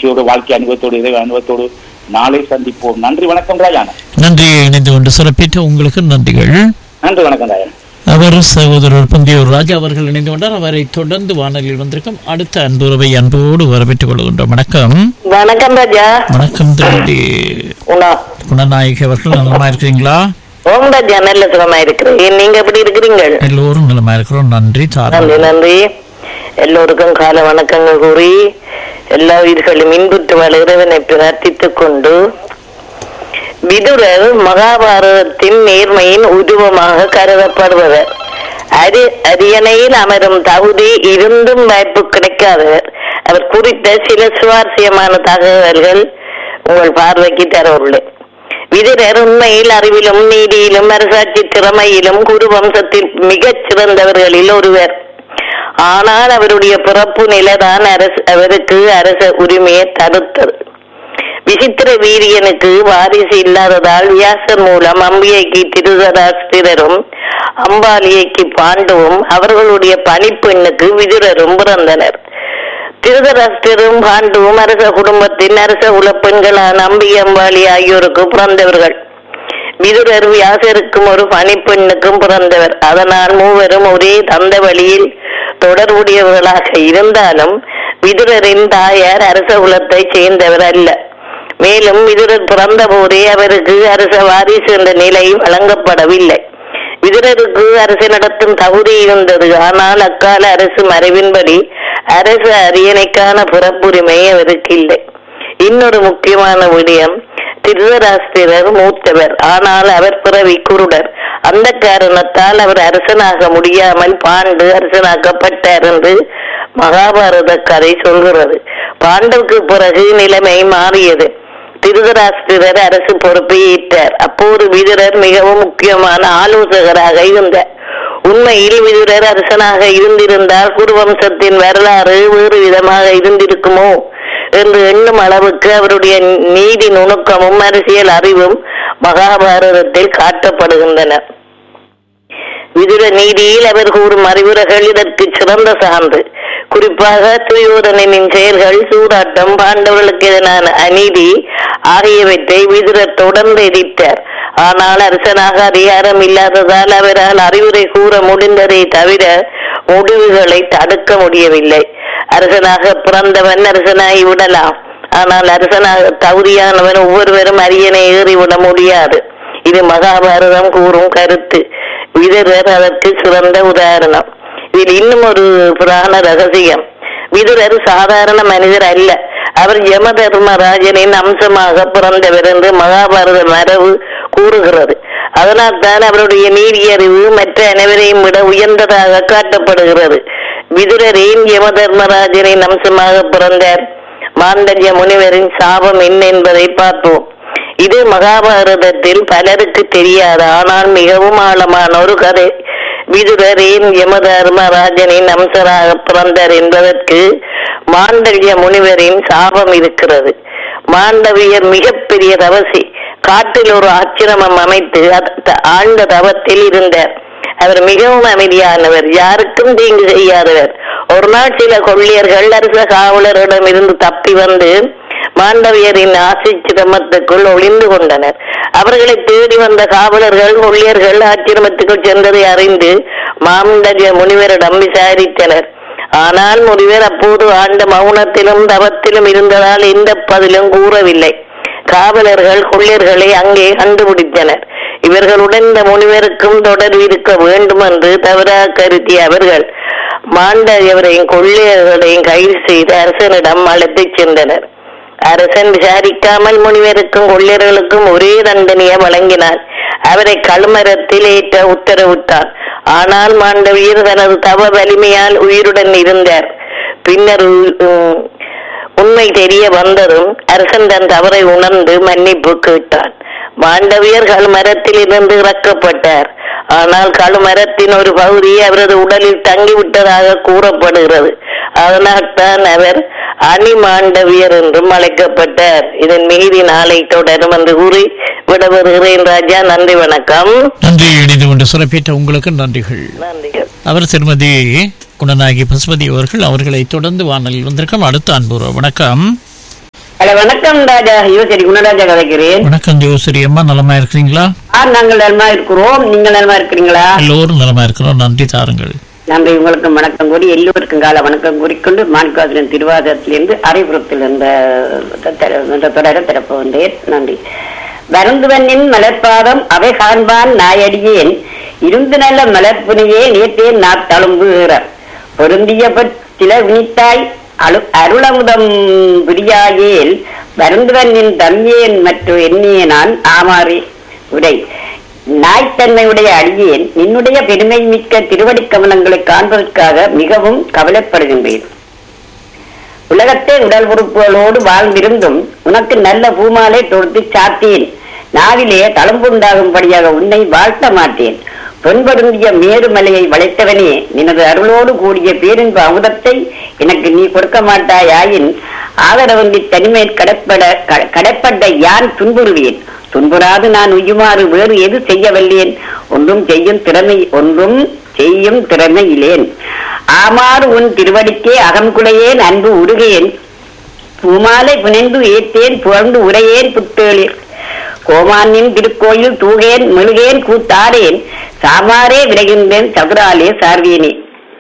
மகிழ்ச்சியோடு வாழ்க்கை அனுபவத்தோடு இறை அனுபவத்தோடு நாளை சந்திப்போம் நன்றி வணக்கம் ராஜான நன்றி இணைந்து கொண்டு சிறப்பித்த உங்களுக்கு நன்றிகள் நன்றி வணக்கம் ராஜான அவர் சகோதரர் பந்தியூர் ராஜா அவர்கள் இணைந்து கொண்டார் அவரை தொடர்ந்து வானொலியில் வந்திருக்கும் அடுத்த அன்புறவை அன்போடு வரவேற்றுக் கொள்கின்றோம் வணக்கம் வணக்கம் ராஜா வணக்கம் திருமதி உணா குணநாயகி அவர்கள் நலமா இருக்கிறீங்களா ஓம் ராஜா நல்ல சுகமா இருக்கிறேன் நீங்க எப்படி இருக்கிறீங்க எல்லோரும் நலமா இருக்கிறோம் நன்றி நன்றி சார் நன்றி எல்லோருக்கும் கால வணக்கங்கள் கூறி எல்லா உயிர்களும் இன்புற்று வாழ இறைவனை பிரார்த்தித்துக் கொண்டு விதுரர் மகாபாரதத்தின் நேர்மையின் உருவமாக கருதப்படுபவர் அரி அரியணையில் அமரும் தகுதி இருந்தும் வாய்ப்பு கிடைக்காதவர் அவர் குறித்த சில சுவாரஸ்யமான தகவல்கள் உங்கள் பார்வைக்கு தர உள்ளேன் விதுரர் உண்மையில் அறிவிலும் நீதியிலும் அரசாட்சி திறமையிலும் குரு வம்சத்தில் மிகச் சிறந்தவர்களில் ஒருவர் ஆனால் அவருடைய பிறப்பு நிலைதான் அரசு அவருக்கு அரச உரிமையை தடுத்தது விசித்திர வீரியனுக்கு வாரிசு இல்லாததால் வியாசர் மூலம் அம்பிகைக்கு திருதராஷ்டிரரும் அம்பாலியைக்கு பாண்டுவும் அவர்களுடைய பணிப்பெண்ணுக்கு விதுரரும் பிறந்தனர் திருதராஷ்டிரரும் பாண்டுவும் அரச குடும்பத்தின் அரச உலப்பெண்களான அம்பிகை அம்பாளி ஆகியோருக்கு பிறந்தவர்கள் விதுரர் வியாசருக்கும் ஒரு பணிப்பெண்ணுக்கும் பிறந்தவர் அதனால் மூவரும் ஒரே தந்த வழியில் தொடர்புடையவர்களாக இருந்தாலும் விதுரரின் தாயார் அரச குலத்தைச் சேர்ந்தவர் அல்ல மேலும் விதுரர் பிறந்த போதே அவருக்கு அரச வாரிசு என்ற நிலை வழங்கப்படவில்லை விதுரருக்கு அரசு நடத்தும் தகுதி இருந்தது ஆனால் அக்கால அரசு மறைவின்படி அரசு அரியணைக்கான பிறப்புரிமை அவருக்கு இல்லை இன்னொரு முக்கியமான விடயம் திருதராஷ்டிரர் மூத்தவர் ஆனால் அவர் பிறவி குருடர் அந்த காரணத்தால் அவர் அரசனாக முடியாமல் பாண்டு அரசனாக்கப்பட்டார் என்று மகாபாரத கதை சொல்கிறது பாண்டவுக்கு பிறகு நிலைமை மாறியது திருதராஷ்டிரர் அரசு பொறுப்பை ஏற்றார் அப்போது விதுரர் மிகவும் முக்கியமான ஆலோசகராக இருந்தார் உண்மையில் விதுரர் அரசனாக இருந்திருந்தால் குருவம்சத்தின் வரலாறு வேறு விதமாக இருந்திருக்குமோ என்று எண்ணும் அளவுக்கு அவருடைய நீதி நுணுக்கமும் அரசியல் அறிவும் மகாபாரதத்தில் காட்டப்படுகின்றன விதுர நீதியில் அவர் கூறும் அறிவுரைகள் இதற்கு சிறந்த சான்று குறிப்பாக துரியோதனின் செயல்கள் சூதாட்டம் பாண்டவர்களுக்கு எதிரான அநீதி ஆகியவற்றை விதுரர் தொடர்ந்து எதிர்த்தார் ஆனால் அரசனாக அதிகாரம் இல்லாததால் அவரால் அறிவுரை கூற முடிந்ததை தவிர முடிவுகளை தடுக்க முடியவில்லை அரசனாக பிறந்தவன் அரசனாகி விடலாம் ஆனால் அரசனாக தகுதியானவன் ஒவ்வொருவரும் அரியணை ஏறிவிட முடியாது இது மகாபாரதம் கூறும் கருத்து விதுரர் அதற்கு சிறந்த உதாரணம் இதில் இன்னும் ஒரு புராண ரகசியம் விதுரர் சாதாரண மனிதர் அல்ல அவர் யம தர்மராஜனின் அம்சமாக பிறந்தவர் என்று மகாபாரத மரபு கூறுகிறது அதனால் தான் அவருடைய நீதியறிவு மற்ற அனைவரையும் விட உயர்ந்ததாக காட்டப்படுகிறது விதுரரின் யம தர்மராஜனின் அம்சமாக பிறந்தார் மாண்டல்ய முனிவரின் சாபம் என்ன என்பதை பார்ப்போம் இது மகாபாரதத்தில் பலருக்கு தெரியாது ஆனால் மிகவும் ஆழமான ஒரு கதை விதுரரின் யமதர்மராஜனின் அம்சராக பிறந்தார் என்பதற்கு மாண்டல்ய முனிவரின் சாபம் இருக்கிறது மாண்டவியர் மிகப்பெரிய தவசி காட்டில் ஒரு ஆச்சிரமம் அமைத்து அத- ஆழ்ந்த தவத்தில் இருந்தார் அவர் மிகவும் அமைதியானவர் யாருக்கும் தீங்கு செய்யாதவர் ஒரு நாள் சில கொள்ளியர்கள் அரச காவலரிடம் இருந்து தப்பி வந்து மாண்டவியரின் ஆசை சிரமத்துக்குள் ஒளிந்து கொண்டனர் அவர்களை தேடி வந்த காவலர்கள் கொள்ளியர்கள் ஆச்சிரமத்துக்குள் சென்றதை அறிந்து மாண்டவிய முனிவரிடம் விசாரித்தனர் ஆனால் முனிவர் அப்போது ஆண்ட மௌனத்திலும் தவத்திலும் இருந்ததால் எந்த பதிலும் கூறவில்லை காவலர்கள் கொள்ளையர்களை அங்கே கண்டுபிடித்தனர் இவர்களுடன் இந்த முனிவருக்கும் தொடர்பு இருக்க வேண்டும் என்று தவறாக கருதிய அவர்கள் மாண்டவரையும் கொள்ளையர்களையும் கைது செய்து அரசனிடம் அழைத்துச் சென்றனர் அரசன் விசாரிக்காமல் முனிவருக்கும் கொள்ளையர்களுக்கும் ஒரே தண்டனையை வழங்கினார் அவரை கழுமரத்தில் ஏற்ற உத்தரவிட்டார் ஆனால் மாண்டவியர் தனது தவ வலிமையால் உயிருடன் இருந்தார் பின்னர் உ- உம், உண்மை தெரிய வந்ததும் அரசன் தன் தவறை உணர்ந்து மன்னிப்பு கேட்டான் மாண்டவியர் கழுமரத்தில் இருந்து இறக்கப்பட்டார் ஆனால் கழுமரத்தின் ஒரு பகுதி அவரது உடலில் தங்கிவிட்டதாக கூறப்படுகிறது அதனால் தான் அவர் அணி மாண்டவியர் என்றும் அழைக்கப்பட்டார் இதன் மீதி நாளை தொடரும் என்று கூறி விடவருகிறேன் ராஜா நன்றி வணக்கம் நன்றி இணைந்து கொண்டு சிறப்பித்த உங்களுக்கு நன்றிகள் நன்றிகள் அவர் திருமதி குணநாயகி பசுபதி அவர்கள் அவர்களை தொடர்ந்து வானலில் வந்திருக்கும் அடுத்த அன்பு வணக்கம் ஹலோ வணக்கம் ராஜா யோசரி குணராஜா கதைக்கிறேன் வணக்கம் ஜோசரி அம்மா நலமா இருக்கிறீங்களா ஆ நாங்கள் நலமா இருக்கிறோம் நீங்கள் நலமா இருக்கிறீங்களா எல்லோரும் நலமா இருக்கிறோம் நன்றி தாருங்கள் நன்றி உங்களுக்கும் வணக்கம் கூறி எல்லோருக்கும் கால வணக்கம் கூறிக்கொண்டு மாணிக்காசிரியன் திருவாதத்திலிருந்து அரைபுரத்தில் இருந்த இந்த தொடர திறப்பு வந்தேன் நன்றி வருந்துவனின் மலர்பாதம் அவை காண்பான் நாயடியேன் இருந்து நல்ல மலர்புனையே நேற்றேன் நான் தழும்புகிற பொருந்திய சில வினித்தாய் அழு அருளமுதம் புரியாயேல் வருந்துவனின் தம்பியேன் மற்றும் எண்ணிய நான் ஆமாறே உரை நாய்த்தன்மையுடைய அடியேன் நின்னுடைய பெருமை மிக்க திருவடி கமலங்களை காண்பதற்காக மிகவும் கவலைப்படுகின்றேன் உலகத்தே உடல் உறுப்புகளோடு வாழ்ந்திருந்தும் உனக்கு நல்ல பூமாலை தொடுத்து சாத்தேன் நாவிலே தளம்புண்டாகும்படியாக உன்னை வாழ்த்த மாட்டேன் பொன்பருந்திய மேருமலையை வளைத்தவனே நினது அருளோடு கூடிய பேரின்ப அமுதத்தை எனக்கு நீ கொடுக்க மாட்டாயாயின் ஆதரவந்தி தனிமை கடப்பட க- கடப்பட்ட யான் துன்புறுவேன் துன்புறாது நான் உய்யுமாறு வேறு எது செய்யவல்லேன் ஒன்றும் செய்யும் திறமை ஒன்றும் செய்யும் திறமையிலேன் ஆமாறு உன் திருவடிக்கே அகம்குடையேன் அன்பு உருகேன் பூமாலை புனைந்து ஏத்தேன் புகழ்ந்து உரையேன் புத்தேளிர் கோமானின் திருக்கோயில் தூகேன் மெழுகேன் கூத்தாடேன் சாமாரே விளைகின்றேன் சதுராலே சார்வேனே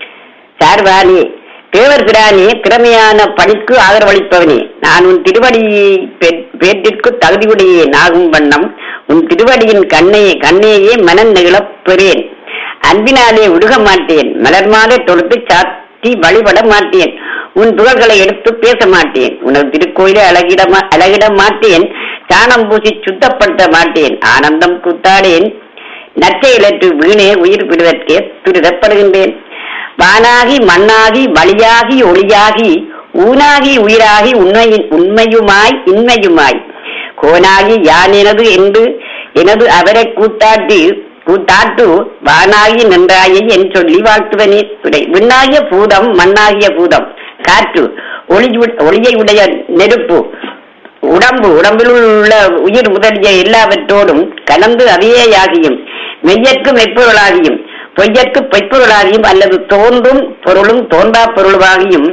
சார்வானே தேவர் பிரானே திறமையான பணிக்கு ஆதரவளிப்பவனே நான் உன் திருவடி பே- பேட்டிற்கு தகுதியுடையேன் ஆகும் வண்ணம் உன் திருவடியின் கண்ணே கண்ணேயே மனம் நெகிழப் பெறேன் அன்பினாலே உருக மாட்டேன் மலர் மாலை தொடுத்து சாத்தி வழிபட மாட்டேன் உன் புகழ்களை எடுத்து பேச மாட்டேன் உனது திருக்கோயிலை அழகிட மா- அழகிட மாட்டேன் சாணம் பூசி சுத்தப்படுத்த மாட்டேன் ஆனந்தம் கூத்தாடேன் நற்செயலற்று வீணே உயிர் விடுவதற்கே துரிதப்படுகின்றேன் வானாகி மண்ணாகி வழியாகி ஒளியாகி ஊனாகி உயிராகி உண்மையின் உண்மையுமாய் இன்மையுமாய் கோனாகி யான் எனது என்று எனது அவரை கூத்தாட்டு கூத்தாட்டு வானாகி நின்றாயை என் சொல்லி வாழ்த்துவனே துறை விண்ணாகிய பூதம் மண்ணாகிய பூதம் காற்று ஒளி ஒளியை உடைய நெருப்பு உடம்பு உடம்பில் உள்ள உயிர் முதலிய எல்லாவற்றோடும் கலந்து அவையேயாகியும் மெய்யற்கு மெய்ப்பொருளாகியும் பொய்யற்கு பொய்ப்பொருளாகியும் அல்லது தோன்றும் பொருளும் தோன்றா பொருளாகியும்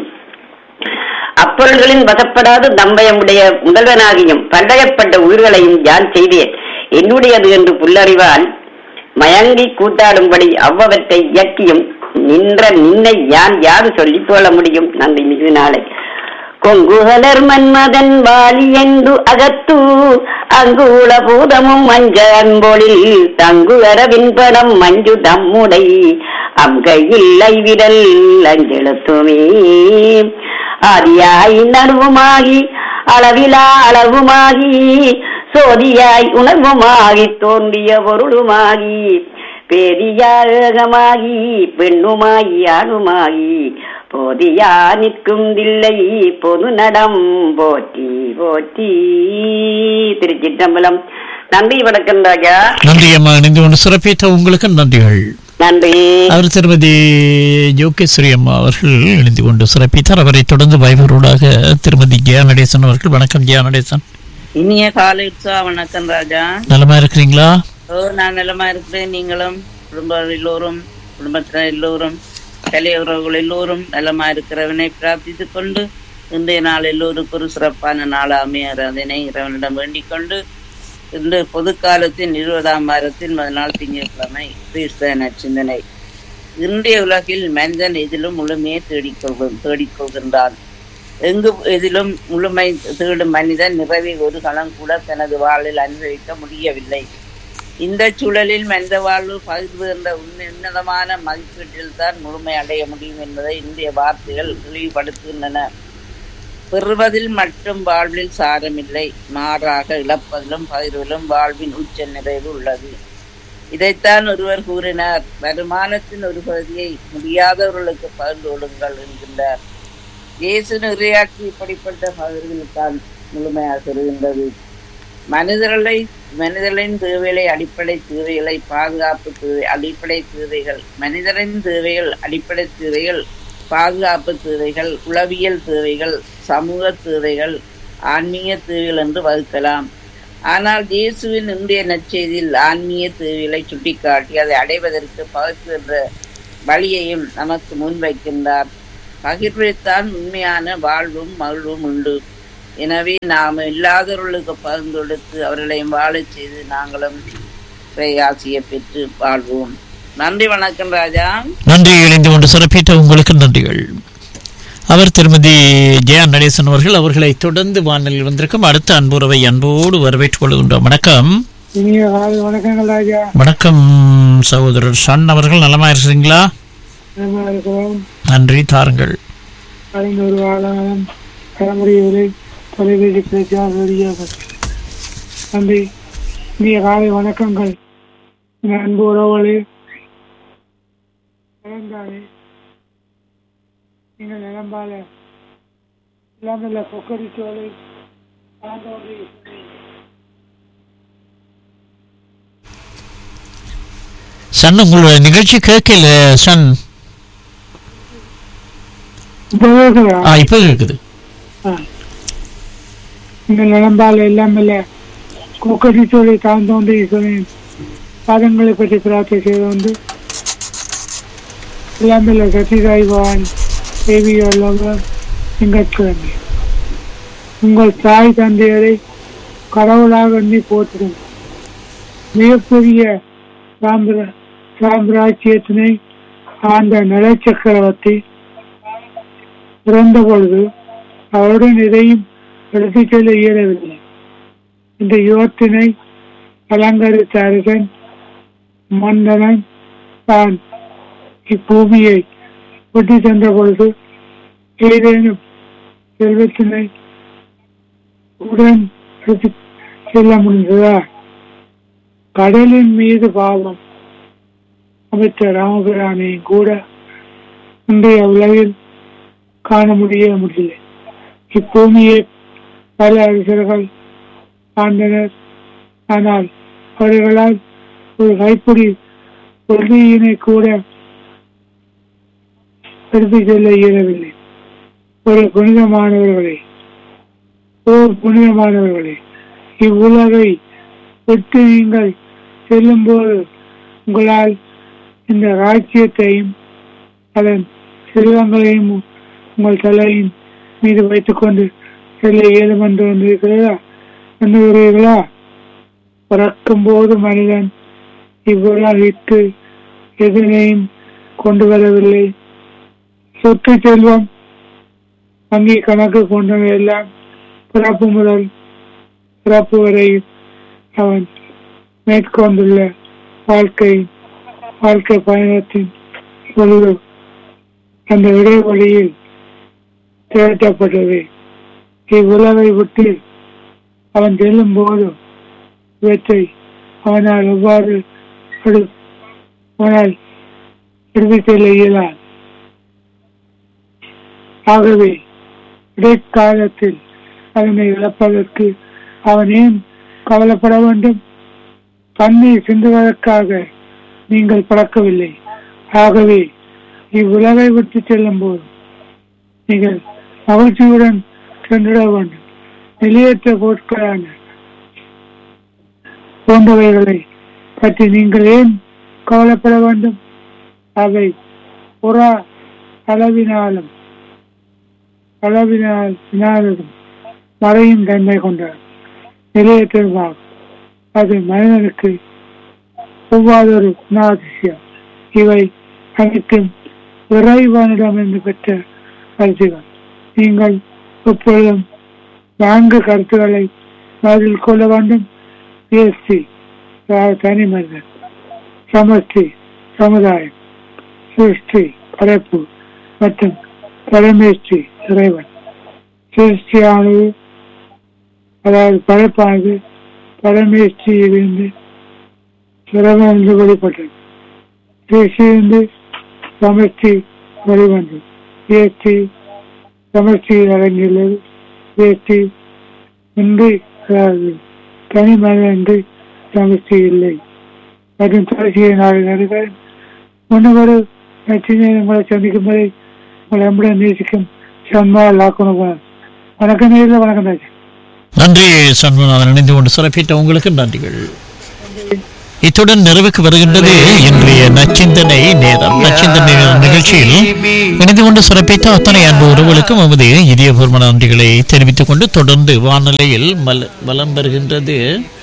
அப்பொருள்களின் வசப்படாது தம்பயமுடைய முதல்வனாகியும் பண்டயப்பட்ட உயிர்களையும் யான் செய்தேன் என்னுடையது என்று புல்லறிவால் மயங்கி கூத்தாடும்படி அவ்வவற்றை இயக்கியும் நின்ற நின்னை யான் யாது சொல்லி போல முடியும் நன்றி மிகு நாளை கொங்குகலர் மன்மதன் வாலி என்று அகத்து அங்குள பூதமும் மஞ்ச அன்பொழில் தங்கு அரவின் படம் மஞ்சு தம்முடை அங்கையில் விரல் அஞ்செழுத்துமே ஆதியாய் நடுவுமாகி அளவிலா அளவுமாகி சோதியாய் உணர்வுமாகி தோன்றிய பொருளுமாகி பேதியாகமாகி பெண்ணுமாகி ஆணுமாகி போதியா நிற்கும் தில்லை பொது நடம் போற்றி போற்றி திருச்சிற்றம்பலம் நன்றி வணக்கம் ராஜா நன்றி அம்மா இணைந்து கொண்டு சிறப்பித்த உங்களுக்கு நன்றிகள் நன்றி அவர் திருமதி யோகேஸ்வரி அம்மா அவர்கள் இணைந்து கொண்டு சிறப்பித்தார் அவரை தொடர்ந்து வைபரோடாக திருமதி ஜெயா நடேசன் அவர்கள் வணக்கம் ஜெயா நடேசன் இனிய காலை உற்சாக வணக்கம் ராஜா நலமா இருக்கிறீங்களா ஓ நான் நலமா இருக்கிறேன் நீங்களும் குடும்பம் எல்லோரும் குடும்பத்தினர் எல்லோரும் கலை உறவுகள் எல்லோரும் நலமா இருக்கிறவனை பிரார்த்தித்துக் கொண்டு இன்றைய நாள் எல்லோருக்கும் ஒரு சிறப்பான நாள் அமையார் அதனை இறைவனிடம் வேண்டிக் கொண்டு இன்று பொது காலத்தின் இருபதாம் வாரத்தின் முதல் நாள் திங்கட்கிழமை கிறிஸ்தவ நற்சிந்தனை இன்றைய உலகில் மனிதன் எதிலும் முழுமையை தேடிக்கொள்க தேடிக்கொள்கின்றான் எங்கு எதிலும் முழுமை தேடும் மனிதன் நிறைவை ஒரு களம் கூட தனது வாழ்வில் அனுபவிக்க முடியவில்லை இந்த சூழலில் மனித வாழ்வு பகிர்வு என்ற உன்ன- உன்னதமான மதிப்பீட்டில் தான் முழுமை அடைய முடியும் என்பதை இந்திய வார்த்தைகள் தெளிவுபடுத்துகின்றன பெறுவதில் மட்டும் வாழ்வில் சாரமில்லை மாறாக இழப்பதிலும் பகிர்விலும் வாழ்வின் உச்ச நிறைவு உள்ளது இதைத்தான் ஒருவர் கூறினார் வருமானத்தின் ஒரு பகுதியை முடியாதவர்களுக்கு பகிர்ந்து கொள்ளுங்கள் என்கின்றார் இயேசு நிறையாட்சி இப்படிப்பட்ட பகிர்வுகளுக்கான் முழுமையாக இருக்கின்றது மனிதர்களை மனிதர்களின் தேவைகளை அடிப்படை தேவைகளை பாதுகாப்பு தேவை அடிப்படை தேவைகள் மனிதரின் தேவைகள் அடிப்படை தேவைகள் பாதுகாப்பு தேவைகள் உளவியல் தேவைகள் சமூக தேவைகள் ஆன்மீக தேவைகள் என்று வகுக்கலாம் ஆனால் இயேசுவின் இன்றைய நற்செய்தியில் ஆன்மீக தேவைகளை சுட்டிக்காட்டி அதை அடைவதற்கு பகிர்கின்ற வழியையும் நமக்கு முன்வைக்கின்றார் பகிர்வைத்தான் உண்மையான வாழ்வும் மகிழ்வும் உண்டு எனவே நாம் இல்லாதவர்களுக்கு பகிர்ந்தெடுத்து அவர்களையும் வாழச் செய்து நாங்களும் ஆசியை பெற்று வாழ்வோம் நன்றி வணக்கம் ராஜா நன்றி இணைந்து கொண்டு சிறப்பித்த உங்களுக்கு நன்றிகள் அவர் திருமதி ஜெயா நடேசன் அவர்கள் அவர்களை தொடர்ந்து வானலில் வந்திருக்கும் அடுத்த அன்புறவை அன்போடு வரவேற்றுக் கொள்கின்றோம் வணக்கம் இனிய காலை வணக்கங்கள் ராஜா வணக்கம் சகோதரர் சன் அவர்கள் நலமா இருக்கிறீங்களா நல்லா இருக்கிறோம் நன்றி தாருங்கள் கலைஞர் ஒரு காலம் தலைமுறைகளை தொலைபேசி பேச்சாக வெளியாக நன்றி இனிய காலை வணக்கங்கள் என் அன்பு உறவுகளே நலந்தானே நீங்கள் நிலம்பால இல்லாமல் கொக்கரி சோலை ஆண்டோடு சன் உங்களுடைய நிகழ்ச்சி கேட்கல சன் ஆ இப்போ கேட்குது இந்த நிலம்பால் எல்லாம் இல்ல கொக்கடி சொல்லி தாழ்ந்தோண்டு ஈஸ்வரன் பாதங்களை பற்றி பிரார்த்தனை செய்து வந்து எல்லாம் இல்ல சத்யசாய் பவான் தேவி உள்ளவர் திங்கட்கிழமை உங்கள் தாய் தந்தையரை கடவுளாக எண்ணி போற்றிடும் மிகப்பெரிய சாம்பிர சாம்ராஜ்யத்தினை ஆண்ட நிலை சக்கரவர்த்தி பிறந்த பொழுது அவருடன் இதையும் எடுத்துச் செல்ல இயலவில்லை இந்த யுவத்தினை அலங்கரித்த அரசன் மன்னனன் தான் இப்பூமியை விட்டு சென்ற பொழுது ஏதேனும் செல்வத்தினை உடன் எடுத்து செல்ல முடிந்ததா கடலின் மீது பாவம் அமைத்த ராமபிரானையும் கூட இன்றைய உலகில் காண முடிய முடியல இப்பூமியை பல அரசர்கள் ஆண்டனர் ஆனால் அவர்களால் ஒரு கைப்பிடி கொள்கையினை கூட எடுத்து செல்ல இயலவில்லை ஒரு புனிதமானவர்களே ஓ புனிதமானவர்களே இவ்வுலகை விட்டு நீங்கள் செல்லும்போது உங்களால் இந்த ராஜ்யத்தையும் அதன் செல்வங்களையும் உங்கள் தலையின் மீது வைத்துக் கொண்டு செல்ல இயலும் என்று வந்திருக்கிறதா எண்ணுகிறீர்களா பிறக்கும் போது மனிதன் இவ்வுலகிற்கு எதனையும் கொண்டு வரவில்லை சொத்து செல்வம் வங்கி கணக்கு போன்றவை எல்லாம் பிறப்பு முதல் பிறப்பு வரை அவன் மேற்கொண்டுள்ள வாழ்க்கை வாழ்க்கை பயணத்தின் பொழுது அந்த இடைவெளியில் திரட்டப்பட்டது இவ்வுலகை விட்டு அவன் செல்லும் போது இவற்றை அவனால் எவ்வாறு எடு- அவனால் எடுத்துச் செல்ல இயலாது ஆகவே இடைக்காலத்தில் அதனை இழப்பதற்கு அவன் ஏன் கவலைப்பட வேண்டும் தண்ணீர் சிந்துவதற்காக நீங்கள் பறக்கவில்லை ஆகவே இவ்வுலகை விட்டு செல்லும் போது நீங்கள் மகிழ்ச்சியுடன் சென்றிட வேண்டும் நிலையற்ற பொருட்களான போன்றவைகளை பற்றி நீங்கள் ஏன் கவலைப்பட வேண்டும் அவை புறா அளவினாலும் அளவினால் வினாலும் மறையும் தன்மை கொண்ட நிலையற்றமாகும் அது மனிதனுக்கு ஒவ்வாதொரு குணாதிசயம் இவை அனைத்தும் இறைவனிடமிருந்து பெற்ற கருத்துகள் நீங்கள் எப்பொழுதும் நான்கு கருத்துக்களை மனதில் கொள்ள வேண்டும் பிஎஸ்சி தனி மனிதன் சமஷ்டி சமுதாயம் சிருஷ்டி படைப்பு மற்றும் பரமேஷ்டி இறைவன் சிருஷ்டியானது அதாவது படைப்பானது பரமேஷ்டியிலிருந்து இறைவனிலிருந்து வெளிப்பட்டது சிருஷ்டியிலிருந்து சமஷ்டி வெளிவந்தது பிஎஸ்டி சமஷ்டியில் அடங்கியுள்ளது பிஎஸ்டி இன்றி அதாவது தனி மனிதன் என்று சமஷ்டி இல்லை மற்றும் தொடர்ச்சியை நாளை நடுகிறேன் ஒன்று ஒரு நச்சினை உங்களை சந்திக்கும் வரை உங்களை நம்முடன் நேசிக்கும் சன்மா லாக்கணும் வணக்கம் நேரில் வணக்கம் ராஜா நன்றி சண்முகநாதன் இணைந்து கொண்டு சிறப்பித்த உங்களுக்கு நன்றிகள் இத்துடன் நிறைவுக்கு வருகின்றது இன்றைய நச்சிந்தனை நேரம் நச்சிந்தனை நேரம் நிகழ்ச்சியில் இணைந்து கொண்டு சிறப்பித்த அத்தனை அன்பு உறவுகளுக்கும் நமது இதயபூர்வ நன்றிகளை தெரிவித்துக் கொண்டு தொடர்ந்து வானிலையில் மல வலம் வருகின்றது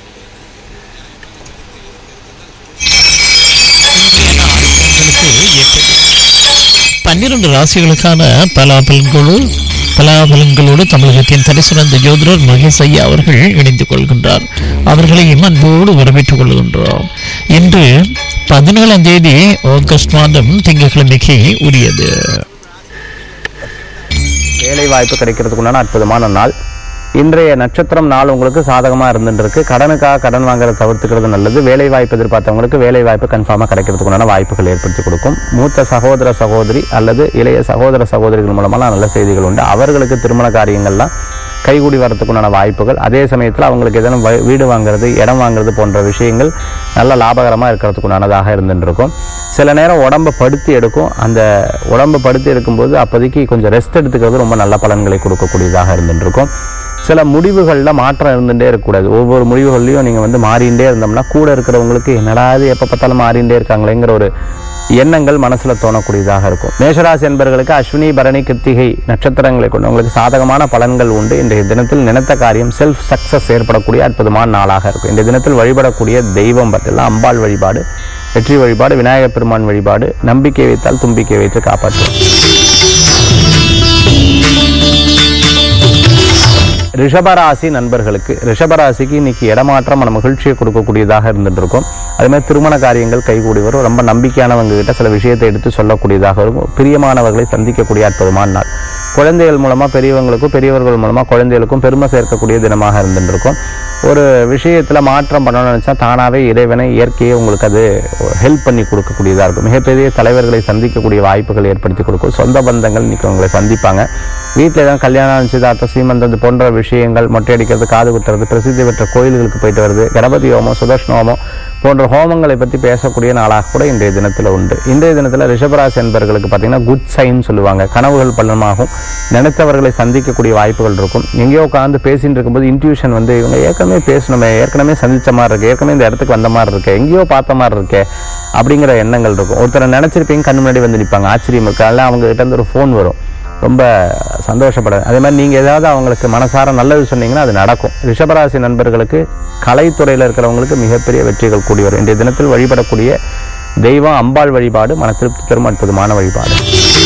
பன்னிரண்டு ராசிகளுக்கான பலாபலன்களோடு பலாபலன்களோடு தமிழகத்தின் தரிசிறந்த ஜோதிடர் மகேஷ் ஐயா அவர்கள் இணைந்து கொள்கின்றார் அவர்களையும் அன்போடு வரவேற்றுக் கொள்கின்றோம் இன்று பதினேழாம் தேதி ஆகஸ்ட் மாதம் திங்கட்கிழமைக்கு உரியது வேலை வாய்ப்பு கிடைக்கிறதுக்கு உண்டான அற்புதமான நாள் இன்றைய நட்சத்திரம் நாள் உங்களுக்கு சாதகமா இருந்துருக்கு கடனுக்காக கடன் வாங்குறத தவிர்த்துக்கிறது நல்லது வேலை வாய்ப்பு எதிர்பார்த்தவங்களுக்கு வேலை வாய்ப்பு கன்ஃபார்மா கிடைக்கிறதுக்கு உண்டான வாய்ப்புகள் ஏற்படுத்தி கொடுக்கும் மூத்த சகோதர சகோதரி அல்லது இளைய சகோதர சகோதரிகள் மூலமாக நல்ல செய்திகள் உண்டு அவர்களுக்கு திருமண காரியங்கள்லாம் கைகூடி வரதுக்குண்டான வாய்ப்புகள் அதே சமயத்தில் அவங்களுக்கு எதனா வ- வீடு வாங்குறது இடம் வாங்குறது போன்ற விஷயங்கள் நல்ல லாபகரமாக இருக்கிறதுக்குண்டானதாக இருந்துட்டு இருக்கும் சில நேரம் உடம்பை படுத்தி எடுக்கும் அந்த உடம்பை படுத்தி எடுக்கும்போது அப்போதைக்கு கொஞ்சம் ரெஸ்ட் எடுத்துக்கிறது ரொம்ப நல்ல பலன்களை கொடுக்கக்கூடியதாக இருந்துட்டு இருக்கும் சில முடிவுகளில் மாற்றம் இருந்துகிட்டே இருக்கக்கூடாது ஒவ்வொரு முடிவுகள்லையும் நீங்கள் வந்து மாறிண்டே இருந்தோம்னா கூட இருக்கிறவங்களுக்கு என்னடா இது எப்போ பார்த்தாலும் மாறிண்டே இருக்காங்களேங்கிற ஒரு எண்ணங்கள் மனசில் தோணக்கூடியதாக இருக்கும் மேஷராசி என்பவர்களுக்கு அஸ்வினி பரணி கிருத்திகை நட்சத்திரங்களை கொண்டு உங்களுக்கு சாதகமான பலன்கள் உண்டு இன்றைய தினத்தில் நினைத்த காரியம் செல்ஃப் சக்சஸ் ஏற்படக்கூடிய அற்புதமான நாளாக இருக்கும் இந்த தினத்தில் வழிபடக்கூடிய தெய்வம் பார்த்தீங்கன்னா அம்பாள் வழிபாடு வெற்றி வழிபாடு விநாயகப் பெருமான் வழிபாடு நம்பிக்கை வைத்தால் தும்பிக்கை வைத்து காப்பாற்றும் ரிஷபராசி நண்பர்களுக்கு ரிஷபராசிக்கு இன்னைக்கு இடமாற்றம் மன மகிழ்ச்சியை கொடுக்கக்கூடியதாக இருந்துட்டு இருக்கும் அதே மாதிரி திருமண காரியங்கள் கைகூடி வரும் ரொம்ப நம்பிக்கையானவங்க கிட்ட சில விஷயத்தை எடுத்து சொல்லக்கூடியதாக இருக்கும் பிரியமானவர்களை சந்திக்கக்கூடிய அற்புதமான நாள் குழந்தைகள் மூலமா பெரியவங்களுக்கும் பெரியவர்கள் மூலமா குழந்தைகளுக்கும் பெருமை சேர்க்கக்கூடிய தினமாக இருந்துட்டு இருக்கும் ஒரு விஷயத்துல மாற்றம் பண்ணணும்னு நினைச்சா தானாவே இறைவனை இயற்கையை உங்களுக்கு அது ஹெல்ப் பண்ணி கொடுக்கக்கூடியதாக இருக்கும் மிகப்பெரிய தலைவர்களை சந்திக்கக்கூடிய வாய்ப்புகள் ஏற்படுத்தி கொடுக்கும் சொந்த பந்தங்கள் இன்னைக்கு உங்களை சந்திப்பாங்க வீட்டில் ஏதாவது கல்யாணம் நிச்சயதார்த்தம் சீமந்தம் இது போன்ற விஷயங்கள் மொட்டை அடிக்கிறது காது குத்துறது பிரசித்தி பெற்ற கோயில்களுக்கு போயிட்டு வருது கணபதி ஹோமம் சுதர்ஷன ஹோமம் போன்ற ஹோமங்களை பற்றி பேசக்கூடிய நாளாக கூட இன்றைய தினத்தில் உண்டு இன்றைய தினத்தில் ரிஷபராசி என்பவர்களுக்கு பார்த்தீங்கன்னா குட் சைன் சொல்லுவாங்க கனவுகள் பலனமாகும் நினைத்தவர்களை சந்திக்கக்கூடிய வாய்ப்புகள் இருக்கும் எங்கேயோ உட்காந்து பேசிட்டு இருக்கும்போது இன்ட்யூஷன் வந்து இவங்க ஏற்கனவே பேசணுமே ஏற்கனவே சந்திச்ச மாதிரி இருக்கு ஏற்கனவே இந்த இடத்துக்கு வந்த மாதிரி இருக்கு எங்கேயோ பார்த்த மாதிரி இருக்கே அப்படிங்கிற எண்ணங்கள் இருக்கும் ஒருத்தரை நினைச்சிருப்பீங்க கண்ணு முன்னாடி வந்து நிற்பாங்க ஆச்சரியம் இருக்கு அதெல்லாம் அவங்க கிட்ட இருந்து ஒரு ஃபோன் வரும் ரொம்ப சந்தோஷப்பட அதே மாதிரி நீங்கள் ஏதாவது அவங்களுக்கு மனசார நல்லது சொன்னீங்கன்னா அது நடக்கும் ரிஷபராசி நண்பர்களுக்கு கலைத்துறையில் இருக்கிறவங்களுக்கு மிகப்பெரிய வெற்றிகள் கூடி வரும் இன்றைய தினத்தில் வழிபடக்கூடிய தெய்வம் அம்பாள் வழிபாடு மன திருப்தி தரும் அற்புதமான வழிபாடு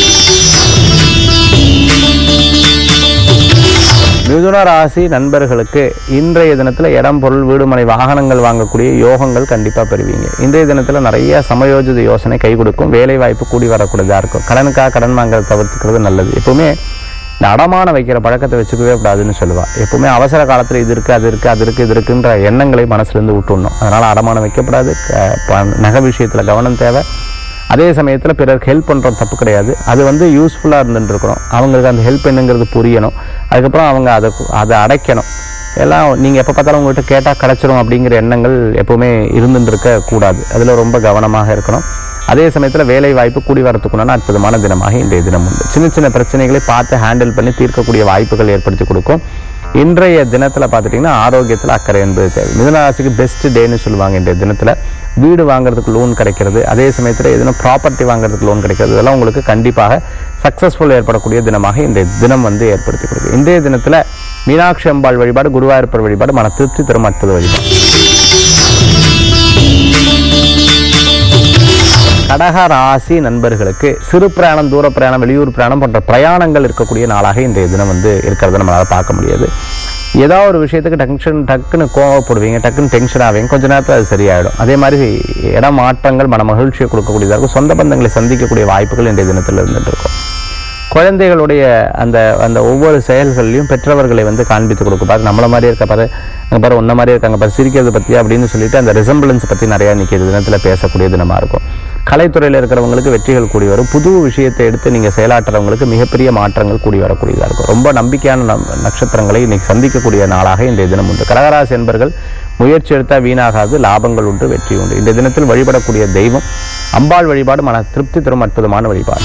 மிதுன ராசி நண்பர்களுக்கு இன்றைய தினத்தில் இடம் பொருள் வீடுமனை வாகனங்கள் வாங்கக்கூடிய யோகங்கள் கண்டிப்பாக பெறுவீங்க இன்றைய தினத்தில் நிறைய சமயோஜித யோசனை கை கொடுக்கும் வேலை வாய்ப்பு கூடி வரக்கூடியதாக இருக்கும் கடனுக்காக கடன் வாங்குறத தவிர்த்துக்கிறது நல்லது எப்பவுமே இந்த அடமான வைக்கிற பழக்கத்தை வச்சுக்கவே கூடாதுன்னு சொல்லுவா எப்பவுமே அவசர காலத்தில் இது இருக்குது அது இருக்குது அது இருக்குது இது இருக்குன்ற எண்ணங்களை மனசுலேருந்து விட்டுடணும் அதனால் அடமானம் வைக்கப்படாது க- ப- நகை விஷயத்தில் கவனம் தேவை அதே சமயத்தில் பிறருக்கு ஹெல்ப் பண்ணுறது தப்பு கிடையாது அது வந்து யூஸ்ஃபுல்லாக இருந்துட்டு இருக்கணும் அவங்களுக்கு அந்த ஹெல்ப் என்னங்கிறது புரியணும் அதுக்கப்புறம் அவங்க அதை அதை அடைக்கணும் எல்லாம் நீங்கள் எப்போ பார்த்தாலும் உங்கள்கிட்ட கேட்டால் கிடச்சிரும் அப்படிங்கிற எண்ணங்கள் எப்பவுமே இருந்துட்டு இருக்க கூடாது அதில் ரொம்ப கவனமாக இருக்கணும் அதே சமயத்தில் வேலை வாய்ப்பு கூடி வரத்துக்குண்டான அற்புதமான தினமாக இன்றைய தினம் உண்டு சின்ன சின்ன பிரச்சனைகளை பார்த்து ஹேண்டில் பண்ணி தீர்க்கக்கூடிய வாய்ப்புகள் ஏற்படுத்தி கொடுக்கும் இன்றைய தினத்தில் பார்த்துட்டிங்கன்னா ஆரோக்கியத்தில் அக்கறை என்பது தேவை மிதனராசிக்கு பெஸ்ட் டேன்னு சொல்லுவாங்க இன்றைய தினத்தில் வீடு வாங்குறதுக்கு லோன் கிடைக்கிறது அதே சமயத்தில் எதுனா ப்ராப்பர்ட்டி வாங்குறதுக்கு லோன் கிடைக்கிறது இதெல்லாம் உங்களுக்கு கண்டிப்பாக சக்ஸஸ்ஃபுல் ஏற்படக்கூடிய தினமாக இன்றைய தினம் வந்து ஏற்படுத்தி கொடுக்கும் இன்றைய தினத்தில் மீனாட்சி அம்பாள் வழிபாடு குருவாயூரப்பர் வழிபாடு மன திருப்தி தரும் அற்புத வழிபாடு கடக ராசி நண்பர்களுக்கு சிறு பிரயாணம் தூர பிரயாணம் வெளியூர் பிரயாணம் போன்ற பிரயாணங்கள் இருக்கக்கூடிய நாளாக இன்றைய தினம் வந்து இருக்கிறத நம்மளால் பார்க்க முடியாது ஏதாவது ஒரு விஷயத்துக்கு டென்ஷன் டக்குன்னு கோவப்படுவீங்க டக்குன்னு டென்ஷன் ஆவீங்க கொஞ்ச நேரத்தில் அது சரியாயிடும் அதே மாதிரி இடம் மாற்றங்கள் மன மகிழ்ச்சியை கொடுக்கக்கூடியதாக இருக்கும் சொந்த பந்தங்களை சந்திக்கக்கூடிய வாய்ப்புகள் இன்றைய தினத்தில் இருந்துட்டு இருக்கும் குழந்தைகளுடைய அந்த அந்த ஒவ்வொரு செயல்கள்லையும் பெற்றவர்களை வந்து காண்பித்து கொடுக்க பாரு நம்மள மாதிரி இருக்க பாரு அங்கே பாரு உன்ன மாதிரி இருக்காங்க பாரு சிரிக்கிறது பற்றி அப்படின்னு சொல்லிட்டு அந்த ரிசம்பிளன்ஸ் பற்றி நிறையா இன்னைக்கு இந்த தினத்தில் பேசக்கூடிய தினமாக இருக்கும் கலைத்துறையில் இருக்கிறவங்களுக்கு வெற்றிகள் கூடி வரும் புது விஷயத்தை எடுத்து நீங்கள் செயலாற்றுறவங்களுக்கு மிகப்பெரிய மாற்றங்கள் கூடி வரக்கூடியதாக இருக்கும் ரொம்ப நம்பிக்கையான நம் நட்சத்திரங்களை இன்னைக்கு சந்திக்கக்கூடிய நாளாக இன்றைய தினம் உண்டு கடகராசி என்பர்கள் முயற்சி எடுத்தால் வீணாகாது லாபங்கள் உண்டு வெற்றி உண்டு இந்த தினத்தில் வழிபடக்கூடிய தெய்வம் அம்பாள் வழிபாடு மன திருப்தி தரும் அற்புதமான வழிபாடு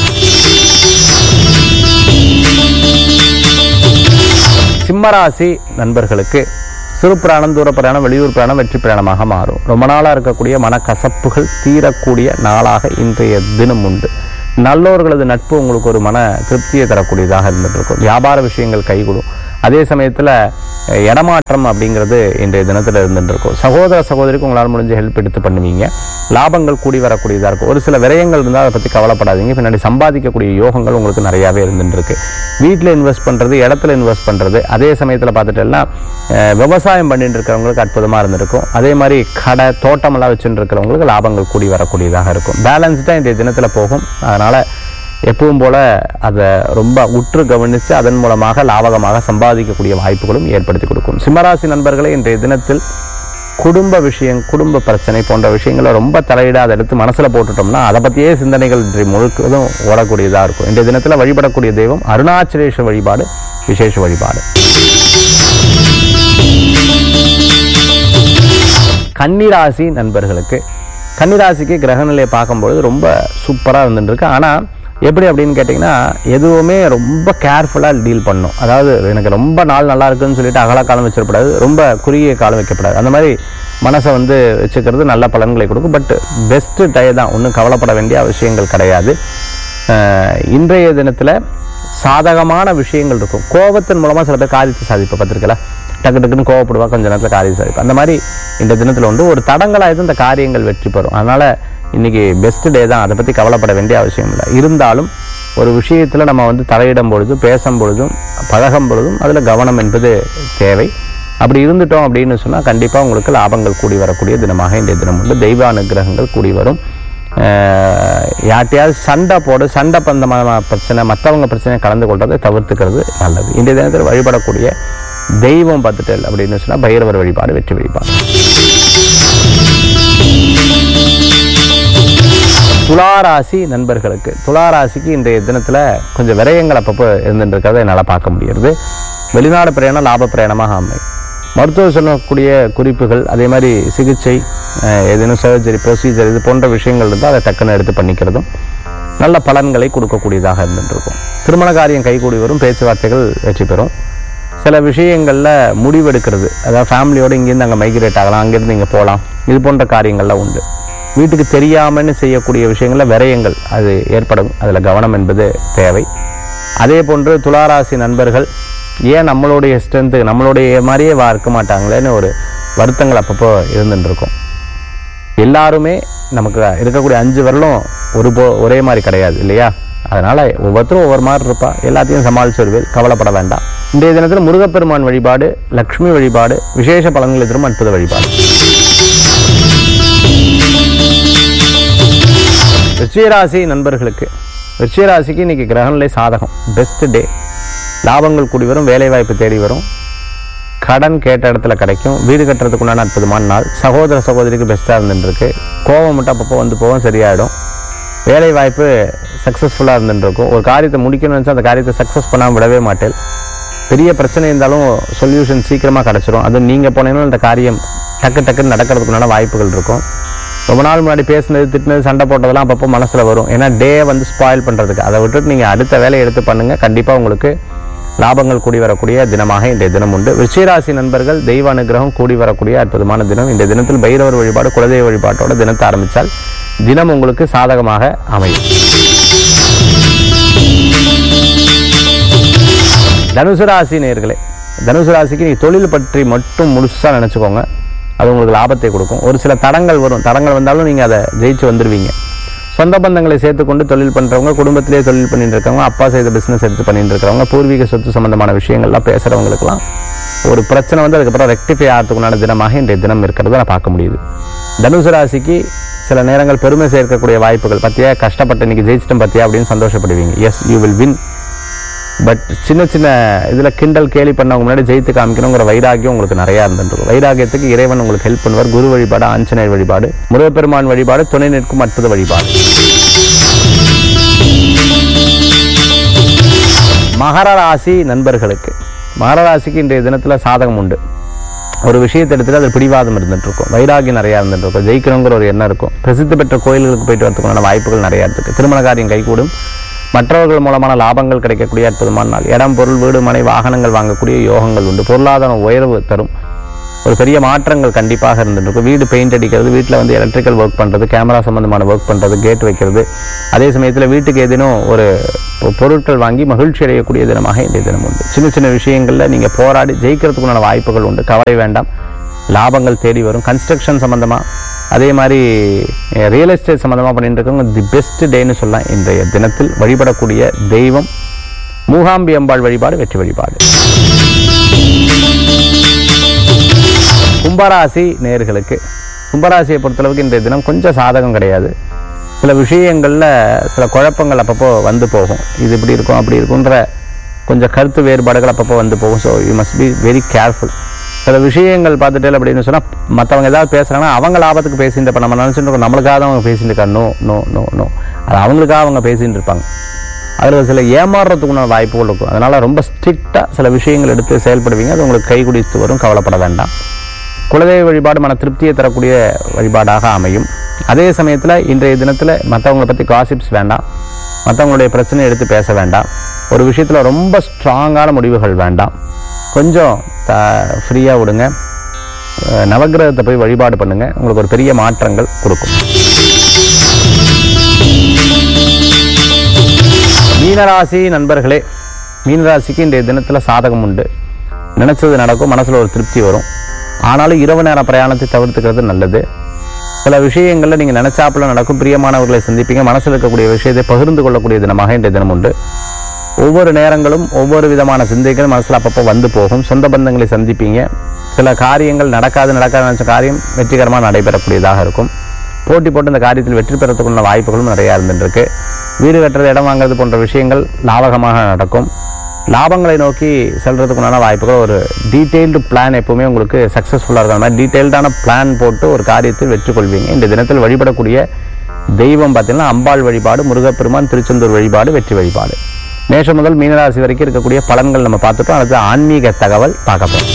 சிம்மராசி நண்பர்களுக்கு சிறு பிராணம் தூர பிரயாணம் வெளியூர் பிரயாணம் வெற்றி பிரயாணமாக மாறும் ரொம்ப நாளாக இருக்கக்கூடிய மனக்கசப்புகள் தீரக்கூடிய நாளாக இன்றைய தினம் உண்டு நல்லோர்களது நட்பு உங்களுக்கு ஒரு மன திருப்தியை தரக்கூடியதாக இருந்துட்டு இருக்கும் வியாபார விஷயங்கள் கைகூடும் அதே சமயத்தில் இடமாற்றம் அப்படிங்கிறது இன்றைய தினத்தில் இருந்துட்டு இருக்கும் சகோதர சகோதரிக்கு உங்களால் முடிஞ்ச ஹெல்ப் எடுத்து பண்ணுவீங்க லாபங்கள் கூடி வரக்கூடியதாக இருக்கும் ஒரு சில விரயங்கள் இருந்தால் அதை பற்றி கவலைப்படாதீங்க பின்னாடி சம்பாதிக்கக்கூடிய யோகங்கள் உங்களுக்கு நிறையாவே இருந்துட்டு இருக்கு வீட்டில் இன்வெஸ்ட் பண்ணுறது இடத்துல இன்வெஸ்ட் பண்ணுறது அதே சமயத்தில் பார்த்துட்டேன்னா அஹ், விவசாயம் பண்ணிட்டு இருக்கிறவங்களுக்கு அற்புதமாக இருந்திருக்கும் அதே மாதிரி கடை தோட்டமெல்லாம் வச்சுட்டு இருக்கிறவங்களுக்கு லாபங்கள் கூடி வரக்கூடியதாக இருக்கும் பேலன்ஸ்டாக இன்றைய தினத்தில் போகும் அதனால் எப்பவும் போல அதை ரொம்ப உற்று கவனித்து அதன் மூலமாக லாபகமாக சம்பாதிக்கக்கூடிய வாய்ப்புகளும் ஏற்படுத்தி கொடுக்கும் சிம்மராசி நண்பர்களே இன்றைய தினத்தில் குடும்ப விஷயம் குடும்ப பிரச்சனை போன்ற விஷயங்களை ரொம்ப தலையிட அதை எடுத்து மனசுல போட்டுட்டோம்னா அதை பற்றியே சிந்தனைகள் இன்றைய முழுக்கதும் ஓடக்கூடியதாக இருக்கும் இன்றைய தினத்தில் வழிபடக்கூடிய தெய்வம் அருணாச்சலேஸ்வர வழிபாடு விசேஷ வழிபாடு கன்னிராசி நண்பர்களுக்கு கன்னிராசிக்கு கிரகநிலையை பார்க்கும்பொழுது ரொம்ப சூப்பராக இருந்துருக்கு ஆனால் எப்படி அப்படின்னு கேட்டிங்கன்னா எதுவுமே ரொம்ப கேர்ஃபுல்லாக டீல் பண்ணும் அதாவது எனக்கு ரொம்ப நாள் நல்லா இருக்குன்னு சொல்லிட்டு அகல காலம் வச்சிடக்கூடாது ரொம்ப குறுகிய காலம் வைக்கப்படாது அந்த மாதிரி மனசை வந்து வச்சுக்கிறது நல்ல பலன்களை கொடுக்கும் பட் பெஸ்ட்டு டய தான் ஒன்றும் கவலைப்பட வேண்டிய அவசியங்கள் கிடையாது அஹ் இன்றைய தினத்தில் சாதகமான விஷயங்கள் இருக்கும் கோபத்தின் மூலமாக சில பேர் காரியத்தை சாதிப்பை பார்த்துருக்கல டக்கு டக்குன்னு கோவப்படுவா கொஞ்ச நேரத்தில் காரியம் சாதிப்பா அந்த மாதிரி இந்த தினத்தில் வந்து ஒரு தடங்களாக இந்த காரியங்கள் வெற்றி பெறும் அதனால் இன்னைக்கு பெஸ்ட் டே தான் அதை பற்றி கவலைப்பட வேண்டிய அவசியம் இல்லை இருந்தாலும் ஒரு விஷயத்தில் நம்ம வந்து தலையிடும் பொழுதும் பேசும் பொழுதும் பழகும் பொழுதும் அதில் கவனம் என்பது தேவை அப்படி இருந்துட்டோம் அப்படின்னு சொன்னால் கண்டிப்பாக உங்களுக்கு லாபங்கள் கூடி வரக்கூடிய தினமாக இன்றைய தினம் உண்டு தெய்வ அனுகிரகங்கள் கூடி வரும் அஹ் யார்ட்டையாவது சண்டை போடு சண்டை பந்தமான பிரச்சனை மற்றவங்க பிரச்சனையை கலந்து கொள்றதை தவிர்த்துக்கிறது நல்லது இன்றைய தினத்தில் வழிபடக்கூடிய தெய்வம் பார்த்துட்டு அப்படின்னு சொன்னால் பைரவர் வழிபாடு வெற்றி வழிபாடு துளாராசி நண்பர்களுக்கு துளாராசிக்கு இன்றைய தினத்தில் கொஞ்சம் விரயங்கள் அப்பப்போ இருந்துட்டு இருக்கிறத என்னால் பார்க்க முடியுது வெளிநாடு பிரயாணம் லாப பிரயாணமாக அமை மருத்துவர் சொல்லக்கூடிய குறிப்புகள் அதே மாதிரி சிகிச்சை அஹ், ஏதேனும் சர்ஜரி ப்ரொசீஜர் இது போன்ற விஷயங்கள் இருந்தால் அதை டக்குன்னு எடுத்து பண்ணிக்கிறதும் நல்ல பலன்களை கொடுக்கக்கூடியதாக இருந்துட்டு இருக்கும் திருமண காரியம் கைகூடி வரும் பேச்சுவார்த்தைகள் வெற்றி பெறும் சில விஷயங்களில் முடிவெடுக்கிறது அதாவது ஃபேமிலியோடு இங்கேருந்து அங்கே மைக்ரேட் ஆகலாம் அங்கேருந்து இங்கே போகலாம் இது போன்ற காரியங்கள்லாம் உண்டு வீட்டுக்கு தெரியாமன்னு செய்யக்கூடிய விஷயங்களில் விரயங்கள் அது ஏற்படும் அதில் கவனம் என்பது தேவை அதே போன்று துளாராசி நண்பர்கள் ஏன் நம்மளுடைய ஸ்ட்ரென்த்து நம்மளுடைய மாதிரியே வா இருக்க மாட்டாங்களேன்னு ஒரு வருத்தங்கள் அப்பப்போ இருந்துட்டு இருக்கும் எல்லாருமே நமக்கு இருக்கக்கூடிய அஞ்சு வரலும் ஒரு போ ஒரே மாதிரி கிடையாது இல்லையா அதனால ஒவ்வொருத்தரும் ஒவ்வொரு மாதிரி இருப்பா எல்லாத்தையும் சமாளிச்சு வருவேன் கவலைப்பட வேண்டாம் இன்றைய தினத்தில் முருகப்பெருமான் வழிபாடு லக்ஷ்மி வழிபாடு விசேஷ பலன்களை தரும் அற்புத வழிபாடு விருச்சிகராசி நண்பர்களுக்கு விருச்சிகராசிக்கு இன்னைக்கு கிரகநிலை சாதகம் பெஸ்ட் டே லாபங்கள் கூடி வரும் வேலை வாய்ப்பு தேடி வரும் கடன் கேட்ட இடத்துல கிடைக்கும் வீடு கட்டுறதுக்கு உண்டான அற்புதமான நாள் சகோதர சகோதரிக்கு பெஸ்ட்டாக இருந்துருக்கு கோவம் மட்டும் அப்பப்போ வந்து போகும் சரியாயிடும் வேலை வாய்ப்பு சக்ஸஸ்ஃபுல்லாக இருந்துருக்கும் ஒரு காரியத்தை முடிக்கணும்னு நினச்சா அந்த காரியத்தை சக்ஸஸ் பண்ணாமல் விடவே மாட்டேன் பெரிய பிரச்சனை இருந்தாலும் சொல்யூஷன் சீக்கிரமாக கிடச்சிரும் அதுவும் நீங்கள் போனீங்கன்னா அந்த காரியம் டக்கு டக்குன்னு நடக்கிறதுக்குண்டான வாய்ப்புகள் இருக்கும் ரொம்ப நாள் முன்னாடி பேசுனது திட்டினது சண்டை போட்டதெல்லாம் அப்பப்போ மனசில் வரும் ஏன்னா டே வந்து ஸ்பாயில் பண்ணுறதுக்கு அதை விட்டுட்டு நீங்கள் அடுத்த வேலையை எடுத்து பண்ணுங்கள் கண்டிப்பாக உங்களுக்கு லாபங்கள் கூடி வரக்கூடிய தினமாக இன்றைய தினம் உண்டு விருச்சிகராசி நண்பர்கள் தெய்வ அனுகிரகம் கூடி வரக்கூடிய அற்புதமான தினம் இந்த தினத்தில் பைரவர் வழிபாடு குலதெய்வ வழிபாட்டோட தினத்தை ஆரம்பித்தால் தினம் உங்களுக்கு சாதகமாக அமையும் தனுசு ராசி நேர்களே தனுசு ராசிக்கு நீ தொழில் பற்றி மட்டும் முழுசாக நினச்சிக்கோங்க அது உங்களுக்கு லாபத்தை கொடுக்கும் ஒரு சில தடங்கள் வரும் தடங்கள் வந்தாலும் நீங்கள் அதை ஜெயிச்சு வந்துடுவீங்க சொந்த பந்தங்களை சேர்த்துக்கொண்டு தொழில் பண்ணுறவங்க குடும்பத்திலே தொழில் பண்ணிட்டு இருக்கவங்க அப்பா செய்த பிஸ்னஸ் எடுத்து பண்ணிட்டு இருக்கிறவங்க பூர்வீக சொத்து சம்பந்தமான விஷயங்கள்லாம் பேசுகிறவங்களுக்குலாம் ஒரு பிரச்சனை வந்து அதுக்கப்புறம் ரெக்டிஃபை ஆகிறதுக்குண்டான தினமாக இன்றைய தினம் இருக்கிறத நான் பார்க்க முடியுது தனுசு ராசிக்கு சில நேரங்கள் பெருமை சேர்க்கக்கூடிய வாய்ப்புகள் பற்றியா கஷ்டப்பட்டு இன்னைக்கு ஜெயிச்சிட்டோம் பற்றியா அப்படின்னு சந்தோஷப்படுவீங்க yes you will win but சின்ன சின்ன இதில் கிண்டல் கேலி பண்ணவங்க முன்னாடி ஜெயித்து காமிக்கணுங்கிற வைராகியம் உங்களுக்கு நிறையா இருந்துருக்கும் வைராகியத்துக்கு இறைவன் உங்களுக்கு ஹெல்ப் பண்ணுவார் குரு வழிபாடு ஆஞ்சநேயர் வழிபாடு முருகப்பெருமான் வழிபாடு துணை நிற்கும் அற்புத வழிபாடு மகர ராசி நண்பர்களுக்கு மகர ராசிக்கு இன்றைய தினத்தில் சாதகம் உண்டு ஒரு விஷயத்தை எடுத்துட்டு அது பிடிவாதம் இருந்துட்டு இருக்கும் வைராகியம் நிறையா இருந்துட்டு இருக்கும் ஜெயிக்கணுங்கிற ஒரு எண்ணம் இருக்கும் பிரசித்தி பெற்ற கோயில்களுக்கு போயிட்டு வரதுக்குண்டான வாய்ப்புகள் நிறையா இருக்கு திருமண காரியம் கைகூடும் மற்றவர்கள் மூலமான லாபங்கள் கிடைக்கக்கூடிய அற்புதமான நாள் இடம் பொருள் வீடு மனை வாகனங்கள் வாங்கக்கூடிய யோகங்கள் உண்டு பொருளாதாரம் உயர்வு தரும் ஒரு பெரிய மாற்றங்கள் கண்டிப்பாக இருந்துட்டு இருக்கும் வீடு பெயிண்ட் அடிக்கிறது வீட்டில் வந்து எலக்ட்ரிக்கல் ஒர்க் பண்ணுறது கேமரா சம்பந்தமான ஒர்க் பண்ணுறது கேட் வைக்கிறது அதே சமயத்தில் வீட்டுக்கு ஏதேனும் ஒரு பொ- பொருட்கள் வாங்கி மகிழ்ச்சி அடையக்கூடிய தினமாக இன்றைய தினம் உண்டு சின்ன சின்ன விஷயங்களில் நீங்கள் போராடி ஜெயிக்கிறதுக்குண்டான வாய்ப்புகள் உண்டு கவலை வேண்டாம் லாபங்கள் தேடி வரும் கன்ஸ்ட்ரக்ஷன் சம்பந்தமா அதே மாதிரி ரியல் எஸ்டேட் சம்பந்தமா பண்ணிட்டு இருக்கவங்க தி பெஸ்ட் டேன்னு சொல்லலாம் இன்றைய தினத்தில் வழிபடக்கூடிய தெய்வம் மூகாம்பி அம்பாள் வழிபாடு வெற்றி வழிபாடு கும்பராசி நேர்களுக்கு கும்பராசியை பொறுத்தளவுக்கு இன்றைய தினம் கொஞ்சம் சாதகம் கிடையாது சில விஷயங்களில் சில குழப்பங்கள் அப்பப்போ வந்து போகும் இது இப்படி இருக்கும் அப்படி இருக்குன்ற கொஞ்சம் கருத்து வேறுபாடுகள் அப்பப்போ வந்து போகும் so you must be very careful சில விஷயங்கள் பார்த்துட்டு அப்படின்னு சொன்னால் மற்றவங்க ஏதாவது பேசுகிறாங்கன்னா அவங்க லாபத்துக்கு பேசிட்டு இப்போ நம்ம நினச்சிட்டு இருக்கோம் நம்மளுக்காக தான் அவங்க பேசிட்டு இருக்காங்க நோ நோ நோ நோ அது அவங்களுக்காக அவங்க பேசிட்டு இருப்பாங்க அதில் சில ஏமாறுறதுக்குள்ள வாய்ப்புகள் இருக்கும் அதனால் ரொம்ப ஸ்ட்ரிக்டாக சில விஷயங்கள் எடுத்து செயல்படுவீங்க அது உங்களுக்கு கை குடித்து வரும் கவலைப்பட வேண்டாம் குலதெய்வ வழிபாடு மன திருப்தியை தரக்கூடிய வழிபாடாக அமையும் அதே சமயத்தில் இன்றைய தினத்தில் மற்றவங்களை பற்றி காசிப்ஸ் வேண்டாம் மற்றவங்களுடைய பிரச்சனை எடுத்து பேச வேண்டாம் ஒரு விஷயத்தில் ரொம்ப ஸ்ட்ராங்கான முடிவுகள் வேண்டாம் கொஞ்சம் த ஃப்ரீயாக விடுங்க அஹ் நவக்கிரகத்தை போய் வழிபாடு பண்ணுங்க உங்களுக்கு ஒரு பெரிய மாற்றங்கள் கொடுக்கும் மீனராசி நண்பர்களே மீனராசிக்கு இன்றைய தினத்தில் சாதகம் உண்டு நினைச்சது நடக்கும் மனசுல ஒரு திருப்தி வரும் ஆனாலும் இரவு நேர பிரயாணத்தை தவிர்த்துக்கிறது நல்லது சில விஷயங்கள்ல நீங்க நினைச்சாப்புல நடக்கும் பிரியமானவர்களை சந்திப்பீங்க மனசுல இருக்கக்கூடிய விஷயத்தை பகிர்ந்து கொள்ளக்கூடிய தினமாக இன்றைய தினம் உண்டு ஒவ்வொரு நேரங்களும் ஒவ்வொரு விதமான சிந்தைகள் மனசுல அப்பப்போ வந்து போகும் சொந்த பந்தங்களை சந்திப்பீங்க சில காரியங்கள் நடக்காது நடக்காது நினைச்ச காரியம் வெற்றிகரமாக நடைபெறக்கூடியதாக இருக்கும் போட்டி போட்டு இந்த காரியத்தில் வெற்றி பெறத்துக்குள்ள வாய்ப்புகளும் நிறைய இருந்துட்டு இருக்கு வீடு கட்டுறது இடம் வாங்குறது போன்ற விஷயங்கள் லாபகமாக நடக்கும் லாபங்களை நோக்கி செல்றதுக்குண்டான வாய்ப்புகள் ஒரு டீட்டெயில்டு பிளான் எப்பவுமே உங்களுக்கு சக்ஸஸ்ஃபுல்லாக இருக்கிற மாதிரி டீட்டெயில்டான பிளான் போட்டு ஒரு காரியத்தில் வெற்றி கொள்வீங்க இந்த தினத்தில் வழிபடக்கூடிய தெய்வம் பார்த்தீங்கன்னா அம்பாள் வழிபாடு முருகப்பெருமான் திருச்செந்தூர் வழிபாடு வெற்றி வழிபாடு மேஷம் முதல் மீனராசி வரைக்கும் இருக்கக்கூடிய பலன்கள் நம்ம பார்த்துட்டோம் அடுத்து ஆன்மீக தகவல் பார்க்க போறோம்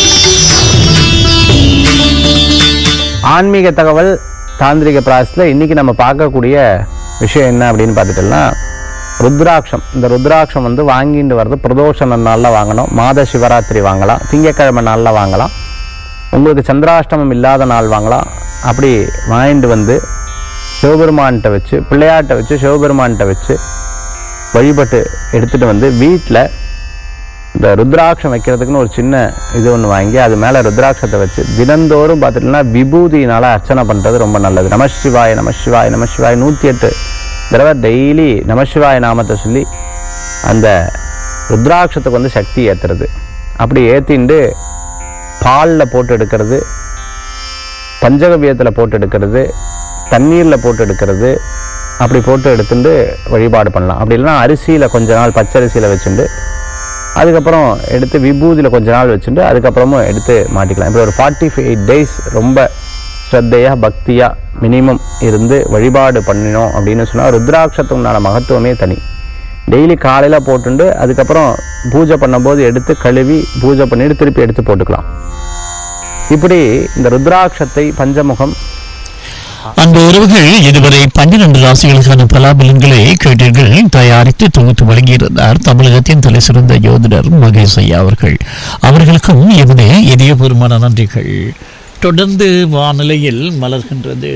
ஆன்மீக தகவல் தாந்திரிக பிராசத்தில் இன்னைக்கு நம்ம பார்க்கக்கூடிய விஷயம் என்ன அப்படின்னு பார்த்துட்டோம்னா ருத்ராட்சம் இந்த ருத்ராட்சம் வந்து வாங்கிட்டு வர்றது பிரதோஷ நாளில் வாங்கணும் மாத சிவராத்திரி வாங்கலாம் திங்கக்கிழமை நாளில் வாங்கலாம் உங்களுக்கு சந்திராஷ்டமம் இல்லாத நாள் வாங்கலாம் அப்படி வாங்கிட்டு வந்து சிவபெருமான்கிட்ட வச்சு பிள்ளையார்கிட்ட வச்சு சிவபெருமான்கிட்ட வச்சு வழிபட்டு எடுத்துட்டு வந்து வீட்டில் இந்த ருத்ராட்சம் வைக்கிறதுக்குன்னு ஒரு சின்ன இது ஒன்று வாங்கி அது மேலே ருத்ராட்சத்தை வச்சு தினந்தோறும் பார்த்துட்டோம்னா விபூதியினால் அர்ச்சனை பண்ணுறது ரொம்ப நல்லது நமசிவாய நமசிவாய நமசிவாய நூற்றி எட்டு தடவை டெய்லி நமசிவாய நாமத்தை சொல்லி அந்த ருத்ராட்சத்துக்கு வந்து சக்தி ஏற்றுறது அப்படி ஏற்றிண்டு பாலில் போட்டு எடுக்கிறது பஞ்சகவியத்தில் போட்டு எடுக்கிறது தண்ணீரில் போட்டு எடுக்கிறது அப்படி போட்டு எடுத்துட்டு வழிபாடு பண்ணலாம் அப்படி இல்லைன்னா அரிசியில் கொஞ்ச நாள் பச்சரிசியில் வச்சுட்டு அதுக்கப்புறம் எடுத்து விபூதியில் கொஞ்ச நாள் வச்சுட்டு அதுக்கப்புறமும் எடுத்து மாட்டிக்கலாம் இப்படி ஒரு ஃபார்ட்டி ஃபைவ் டேஸ் ரொம்ப ஸ்ரத்தையாக பக்தியாக மினிமம் இருந்து வழிபாடு பண்ணினோம் அப்படின்னு சொன்னால் ருத்ராட்சத்துக்குண்டான மகத்துவமே தனி டெய்லி காலையில் போட்டுண்டு அதுக்கப்புறம் பூஜை பண்ணும்போது எடுத்து கழுவி பூஜை பண்ணிட்டு திருப்பி எடுத்து போட்டுக்கலாம் இப்படி இந்த ருத்ராட்சத்தை பஞ்சமுகம் அந்த உறவுகள் இதுவரை பன்னிரண்டு ராசிகளுக்கான பலாபலன்களை கேட்டீர்கள் தயாரித்து தொகுத்து வழங்கியிருந்தார் தமிழகத்தின் தலை சிறந்த யோதிடர் மகேஷ் ஐயா அவர்கள் அவர்களுக்கும் எமது இதயபூர்வமான நன்றிகள் தொடர்ந்து வானிலையில் மலர்கின்றது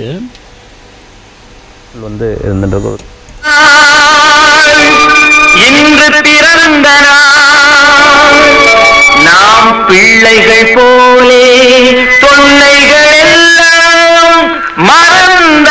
வந்து இருந்துட்டு இன்று பிறந்த நாள் நாம் பிள்ளைகள் போலே தொல்லைகள் எல்லாம் மறந்த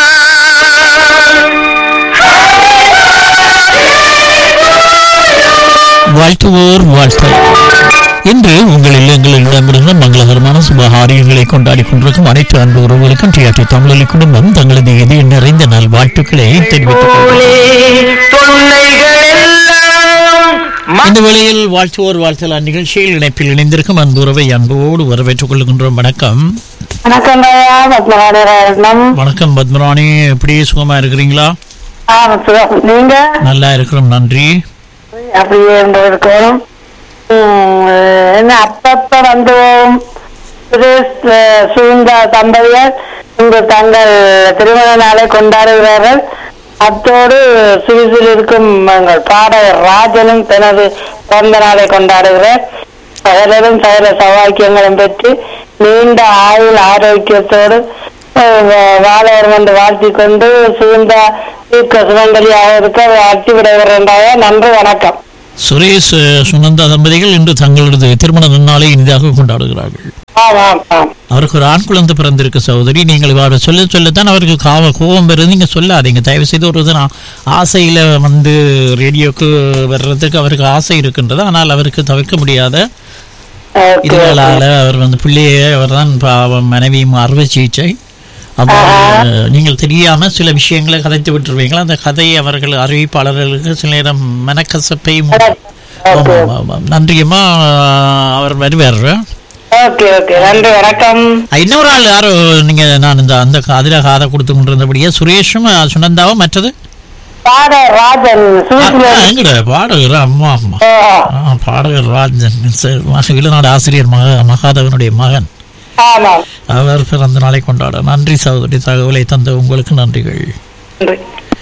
வாழ்த்துவோர் வாழ்த்தல் இன்று உங்கள் இல்லங்களில் இடம்பெறுகிற மங்களகரமான சுபகாரியங்களை கொண்டாடி கொண்டிருக்கும் அனைத்து அன்பு உறவுகளுக்கும் டிஆர்டி தமிழொலி குடும்பம் தங்களது இதய நிறைந்த நல் வாழ்த்துக்களை தெரிவித்துக் கொள்கிறோம். தொல்லைகள் எல்லாம் இந்த வேளையில் வாழ்த்துவோர் வாழ்த்தல் நிகழ்ச்சியில் இணைப்பில் இணைந்திருக்கும் அன்பு உறவை அன்போடு வரவேற்றுக் கொள்கின்றோம் வணக்கம் வணக்கம் ராயா பத்மநாத ரத்னம் வணக்கம் பத்மராணி எப்படி சுகமா இருக்கிறீங்களா ஆ, சுகம். நீங்க நல்லா இருக்கிறோம் நன்றி அப்படியே இருந்து இருக்கணும் உம், என்ன அப்பப்ப வந்து போகும் சுரேஷ் அஹ், சுகுந்தா தம்பதியர் இங்கு தங்கள் திருமண நாளை கொண்டாடுகிறார்கள் அத்தோடு சுவிசில் இருக்கும் எங்கள் பாடகர் ராஜனும் தனது பிறந்த நாளை கொண்டாடுகிறார் சகலரும் சகல சௌபாக்கியங்களும் பெற்று நீண்ட ஆயுள் ஆரோக்கியத்தோடு அஹ், வா- வாழ வேண்டும் என்று வாழ்த்திக் கொண்டு சுகுந்த தீர்க்க சுமங்கலியாக இருக்க வாழ்த்தி விடைபெறுகின்றாய நன்றி வணக்கம் சுரேஷ் அஹ், சுனந்தா தம்பதிகள் இன்று தங்களது திருமண நன்னாளை இனிதாக கொண்டாடுகிறார்கள் ஆம் ஆம் ஆம் அவருக்கு ஒரு ஆண் குழந்தை பிறந்திருக்கு சகோதரி நீங்கள் அவரை சொல்ல சொல்லத்தான் அவருக்கு காவ கோபம் வருது நீங்கள் சொல்லாதீங்க தயவு செய்து ஒரு இது நான் ஆசையில் வந்து ரேடியோக்கு வர்றதுக்கு அவருக்கு ஆசை இருக்கின்றது ஆனால் அவருக்கு தவிர்க்க முடியாத ஓகே இதனால அவர் வந்து பிள்ளையை அவர் தான் பாவம் மனைவியும் அறுவை சிகிச்சை அப்போ நீங்கள் தெரியாம சில விஷயங்களை கதைத்து விட்டுருவீங்களா அந்த கதையை அவர்கள் அறிவிப்பாளர்களுக்கு சில நேரம் மனக்கசப்பையும் ஆமாம், ஆமாம். நன்றியம்மா அவர் வருவார் ஓகே ஓகே நன்றி வணக்கம் இன்னொரு ஆள் யாரோ நீங்க நான் இந்த அந்த அதிர காதை கொடுத்து கொண்டிருந்தபடியே சுரேஷும் அஹ், சுனந்தாவும் மற்றது பாட ராஜன் சுவிஸ்ல ஆ, எங்கட பாடகர் அம்மா அம்மா ஆ, பாடகர் ராஜன் சரி, மக இளநாடு ஆசிரியர் மக மகாதவனுடைய மகன் ஆமாம் அவர் பிறந்த நாளை கொண்டாட நன்றி சகோதரி தகவலை தந்த உங்களுக்கு நன்றிகள் நன்றி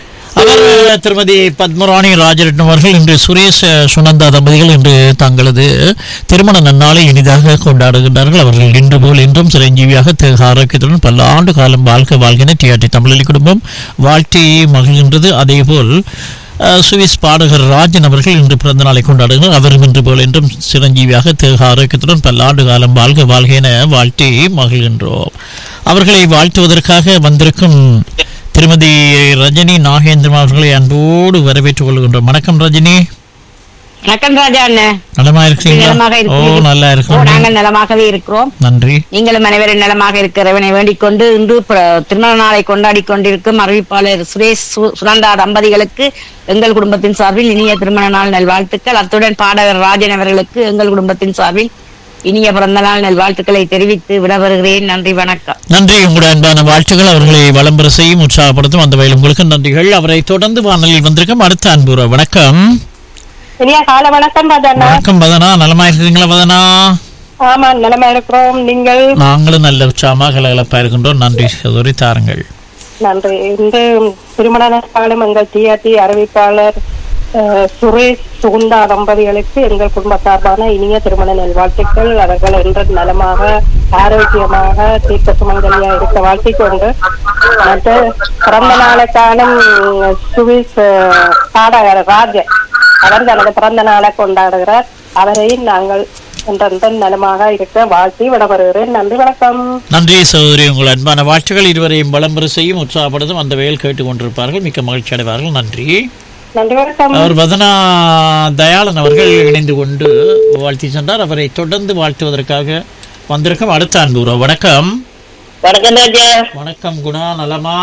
அவர் திருமதி பத்மராணி ராஜரட்னம் அவர்கள் இன்று சுரேஷ் அஹ், சுனந்தா தம்பதிகள் இன்று தங்களது திருமண நன்னாளை இனிதாக கொண்டாடுகின்றார்கள் அவர்கள் இன்று போல் இன்றும் சிரஞ்சீவியாக தேக ஆரோக்கியத்துடன் பல ஆண்டு காலம் வாழ்க்கை வாழ்கின டிஆர்டி தமிழலி குடும்பம் வாழ்த்தி மகிழ்கின்றது அதேபோல் அஹ், சுவிஸ் பாடகர் ராஜன் அவர்கள் இன்று பிறந்த நாளை கொண்டாடுகிறார் அவரும் இன்று போல் என்றும் சிரஞ்சீவியாக தேக ஆரோக்கியத்துடன் பல ஆண்டு காலம் வாழ்க வாழ்க என வாழ்த்தி மகிழ்கின்றோம் அவர்களை வாழ்த்துவதற்காக வந்திருக்கும் திருமதி ரஜினி நாகேந்திரன் அவர்களை அன்போடு வரவேற்றுக் கொள்கின்றோம் வணக்கம் ரஜினி வணக்கம் ராஜா அண்ணன் நலமா நலமாக இருக்கீங்களா ஓ இருக்கிறீர்கள். நல்லா ஓ, இருக்கும் நாங்கள் நலமாகவே இருக்கிறோம் நன்றி நீங்களும் அனைவரும் நலமாக இருக்கிறவனை வேண்டிக் கொண்டு இன்று பிர- திருமண நாளை கொண்டாடி கொண்டிருக்கும் அறிவிப்பாளர் சுரேஷ் சு- சுனந்தா தம்பதிகளுக்கு எங்கள் குடும்பத்தின் சார்பில் இனிய திருமண நாள் நல்வாழ்த்துக்கள் அத்துடன் பாடகர் ராஜன் அவர்களுக்கு எங்கள் குடும்பத்தின் சார்பில் இனிய பிறந்த நாள் நல்வாழ்த்துக்களை தெரிவித்து விடவருகிறேன் நன்றி வணக்கம் நன்றி உங்களுடைய அன்பான வாழ்த்துக்கள் அவர்களை வளம்பெற செய்யும் உற்சாகப்படுத்தும் அந்த வகையில் உங்களுக்கு நன்றிகள் அவரை தொடர்ந்து வானொலியில் வந்திருக்கும் அடுத்த அன்புற வணக்கம் இனியா கால வணக்கம் ராஜண்ணா வணக்கம் வதனா நலமா இருக்கிறீங்களா வதனா ஆமா நிலைமை இருக்கிறோம் நீங்கள் நாங்களும் நல்ல உற்சாகமாக கலகலப்பா இருக்கின்றோம் நன்றி சகோதரி தாருங்கள் நன்றி இன்று திருமண நாளும் எங்கள் டிஆர்டி அறிவிப்பாளர் அஹ், சுரேஷ் சுகுந்தா தம்பதிகளுக்கு எங்கள் குடும்ப சார்பான இனிய திருமண நல்வாழ்த்துக்கள் அவர்கள் என்று நலமாக ஆரோக்கியமாக தீர்க்க சுமங்கலியா இருக்க வாழ்த்திக் கொண்டு மற்ற பிறந்த நாளை காணும் சுவிஸ் அஹ், பாடகர் ராஜ அவர் தனது பிறந்த நாளை கொண்டாடுகிறார் அவரையும் நாங்கள் என்றென்றும் நலமாக இருக்க வாழ்த்தி விடப்படுகிறேன் நன்றி வணக்கம் நன்றி சகோதரி உங்கள் அன்பான வாழ்த்துக்கள் இருவரையும் வளம்பெற செய்யும் உற்சாகப்படுத்தும் அந்த வகையில் கேட்டுக்கொண்டிருப்பார்கள் மிக்க மகிழ்ச்சி அடைவார்கள் நன்றி நன்றி வணக்கம் அவர் வதனா தயாளன் அவர்கள் இணைந்து கொண்டு வாழ்த்தி சென்றார் அவரை தொடர்ந்து வாழ்த்துவதற்காக வந்திருக்கும் அடுத்த அன்பு வணக்கம் வணக்கம் ராஜா வணக்கம் குணா நலமா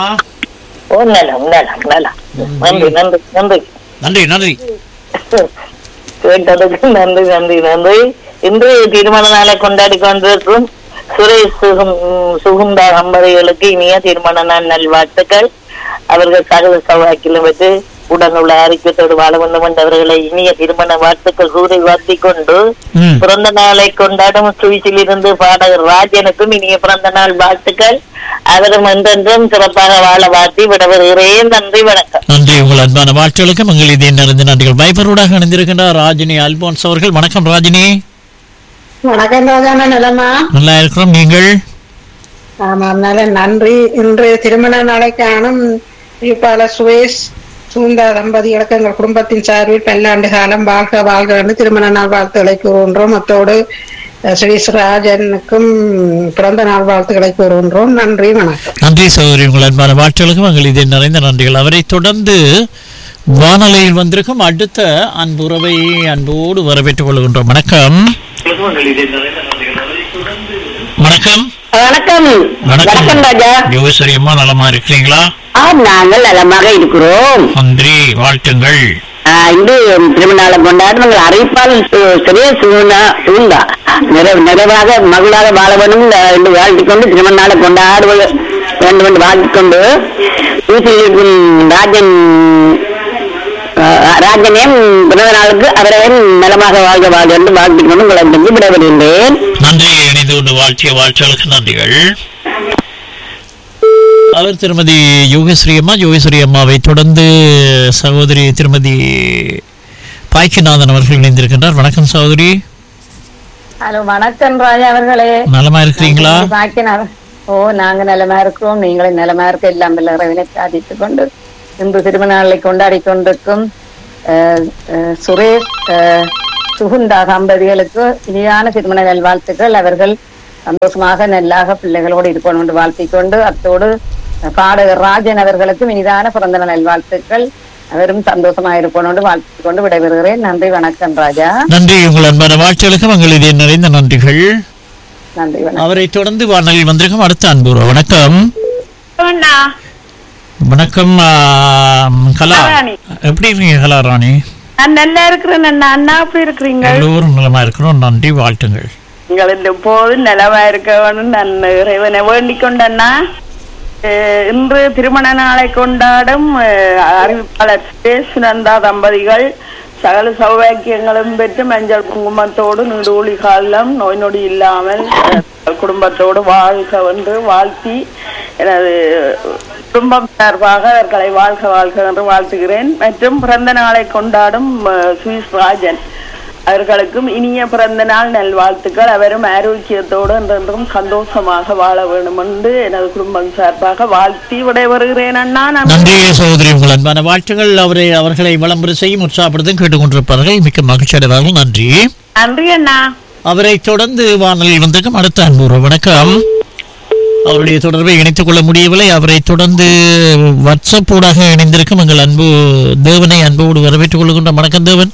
ஓ நலம் நலம் நலம் நன்றி நன்றி நன்றி நன்றி நன்றி கேட்டதுக்கு நன்றி நன்றி நன்றி இன்று திருமண நாளை கொண்டாடி கொண்டிருக்கும் சுரேஷ் சுகம் சுகுந்தா தம்பதிகளுக்கு இனிய திருமண நாள் நல்வாழ்த்துக்கள் அவர்கள் சகல சௌவாக்கிலும் பெற்று உடனுள்ள ஆரோக்கியத்தோடு வாழ வேண்டும் என்றவர்களை இனிய திருமண வாழ்த்துக்கள் கூறி வாழ்த்தி கொண்டு ம். பிறந்த நாளை கொண்டாடும் சுவிஸில் இருந்து பாடகர் ராஜனுக்கும் இனிய பிறந்த நாள் வாழ்த்துக்கள் அவரும் என்றென்றும் சிறப்பாக வாழ வாழ்த்தி விடவருகிறேன் நன்றி வணக்கம் நன்றி உங்கள் அன்பான வாழ்த்துகளுக்கு மங்கள் இதே நிறைந்த நன்றிகள் வைபரோடாக இணைந்திருக்கின்றார் ராஜினி அல்போன்ஸ் அவர்கள் வணக்கம் ராஜினி வணக்கம் ராஜாண்ணா நலமா நல்லா இருக்கிறோம் நீங்கள் ஆமாம் நல்ல நன்றி இன்று திருமண நாளை காணும் இருப்பாளர் சுரேஷ் சூந்தா தம்பதிகளுக்கு எங்கள் குடும்பத்தின் சார்பில் பல்லாண்டு காலம் வாழ்க வாழ்க என்று திருமண நாள் வாழ்த்துக்களை கூறுகின்றோம் அத்தோடு அஹ், சுரேஷ் ராஜனுக்கும் பிறந்த நாள் வாழ்த்துக்களை கூறுகின்றோம் நன்றி வணக்கம் நன்றி சகோதரி உங்கள் அன்பான வாழ்த்துகளுக்கு மங்கள் இதே நிறைந்த நன்றிகள் அவரை தொடர்ந்து வானொலியில் வந்திருக்கும் அடுத்த அன்புறவை அன்போடு வரவேற்றுக் கொள்கின்றோம் வணக்கம் வணக்கம் வணக்கம் வணக்கம் ராஜா யோகேஸ்வரி அம்மா நலமா இருக்கிறீங்களா ஆம் நாங்கள் நலமாக இருக்கிறோம் நன்றி வாழ்த்துங்கள் ஆஹ் இன்று திருமணாலை கொண்டாடி நாங்கள் அறிவிப்பால் சிறிய சுகுந்தா சுகுந்தா நிறைவு நிறைவாக மகளாக வாழ வேண்டும் என்று வாழ்த்திக் கொண்டு திருமண நாளை கொண்டாடுவது வேண்டும் என்று வாழ்த்திக் கொண்டு வீட்டில் இருக்கும் ராஜன் ஆஹ் ராஜனையும் பிறந்த நாளுக்கு அவரையும் நலமாக வாழ்க வாழ்க என்று வாழ்த்திக் கொண்டு உங்களை நம்பி விடைபெறுகின்றேன் நன்றி இணைந்து கொண்டு வாழ்த்திய வாழ்த்துகளுக்கு நன்றிகள் அவர் திருமதி யோகேஸ்வரி அம்மா யோகேஸ்வரி அம்மாவை தொடர்ந்து சகோதரி திருமதி பாய்ச்சிநாதன் அவர்கள் இணைந்திருக்கின்றார் வணக்கம் சகோதரி ஹலோ வணக்கம் ராஜா அவர்களே நலமா இருக்கிறீங்களா பாக்கினார் ஓ நாங்க நலமா இருக்கிறோம் நீங்களும் நலமா இருக்க எல்லாம் வல்ல இறைவனை சாதித்துக் கொண்டு இன்று திருமண நாளை கொண்டாடி கொண்டிருக்கும் அஹ், அஹ், சுரேஷ் அஹ், சுகுந்தா தம்பதிகளுக்கு இனியான திருமண நல்வாழ்த்துக்கள் அவர்கள் சந்தோஷமாக நல்லாக பிள்ளைகளோடு இருக்கணும் என்று வாழ்த்திக் கொண்டு அத்தோடு பாடகர் ராஜன் அவர்களுக்கும் இனிதான பிறந்த நாள் நல்வாழ்த்துக்கள் அவரும் சந்தோஷமாக இருக்கணும் என்று வாழ்த்திக் கொண்டு விடைபெறுகிறேன் நன்றி வணக்கம் ராஜா நன்றி உங்கள் அன்பான வாழ்த்துகளுக்கு உங்கள் இதே நிறைந்த நன்றிகள் நன்றி வணக்கம் அவரை தொடர்ந்து வானலில் வந்திருக்கும் அடுத்த அன்பு உறவு. வணக்கம் வணக்கம் ஆ, கலா ராணி. எப்படி இருக்கீங்க கலா ராணி நான் நல்லா இருக்கிறேன் அண்ணா அண்ணா அப்படி இருக்கிறீங்க எல்லோரும் நலமா இருக்கிறோம் நன்றி வாழ்த்துங்கள் நீங்கள் இந்த போதும் நலமா இருக்க வேணும் நான் இறைவனை வேண்டிக் கொண்டண்ணா அஹ் இன்று திருமண நாளை கொண்டாடும் அஹ், அறிவிப்பாளர் சுரேஷ் நந்தா தம்பதிகள் சகல சௌபாக்கியங்களும் பெற்று மஞ்சள் குங்குமத்தோடு நீடூழி காலம் நோய் நொடி இல்லாமல் அஹ், குடும்பத்தோடு வாழ்க என்று வாழ்த்தி எனது குடும்பம் சார்பாக அவர்களை வாழ்க வாழ்க என்று வாழ்த்துகிறேன் மற்றும் பிறந்த நாளை கொண்டாடும் அஹ், சுவிஸ் ராஜன் அவர்களுக்கும் இனிய பிறந்த நாள் நல்வாழ்த்துக்கள் அவரும் ஆரோக்கியத்தோடு என்றென்றும் சந்தோஷமாக வாழ வேண்டும் என்று எனது குடும்பம் சார்பாக வாழ்த்தி விடைபெறுகிறேன் அண்ணா நான் நன்றி சகோதரி உங்கள் அன்பான வாழ்த்துகள் அவரை அவர்களை விளம்பர செய்யும் உற்சாகப்படுத்தும் கேட்டுக்கொண்டிருப்பார்கள் மிக்க மகிழ்ச்சி அடைவார்கள் நன்றி நன்றி அண்ணா அவரை தொடர்ந்து வானலில் வந்திருக்கும் அடுத்த அன்பு உறவு. வணக்கம் அவருடைய தொடர்பை இணைத்துக் கொள்ள முடியவில்லை அவரை தொடர்ந்து வாட்ஸ்அப் ஊடாக இணைந்திருக்கும் எங்கள் அன்பு தேவனை அன்போடு வரவேற்றுக் கொள்கின்ற வணக்கம் தேவன்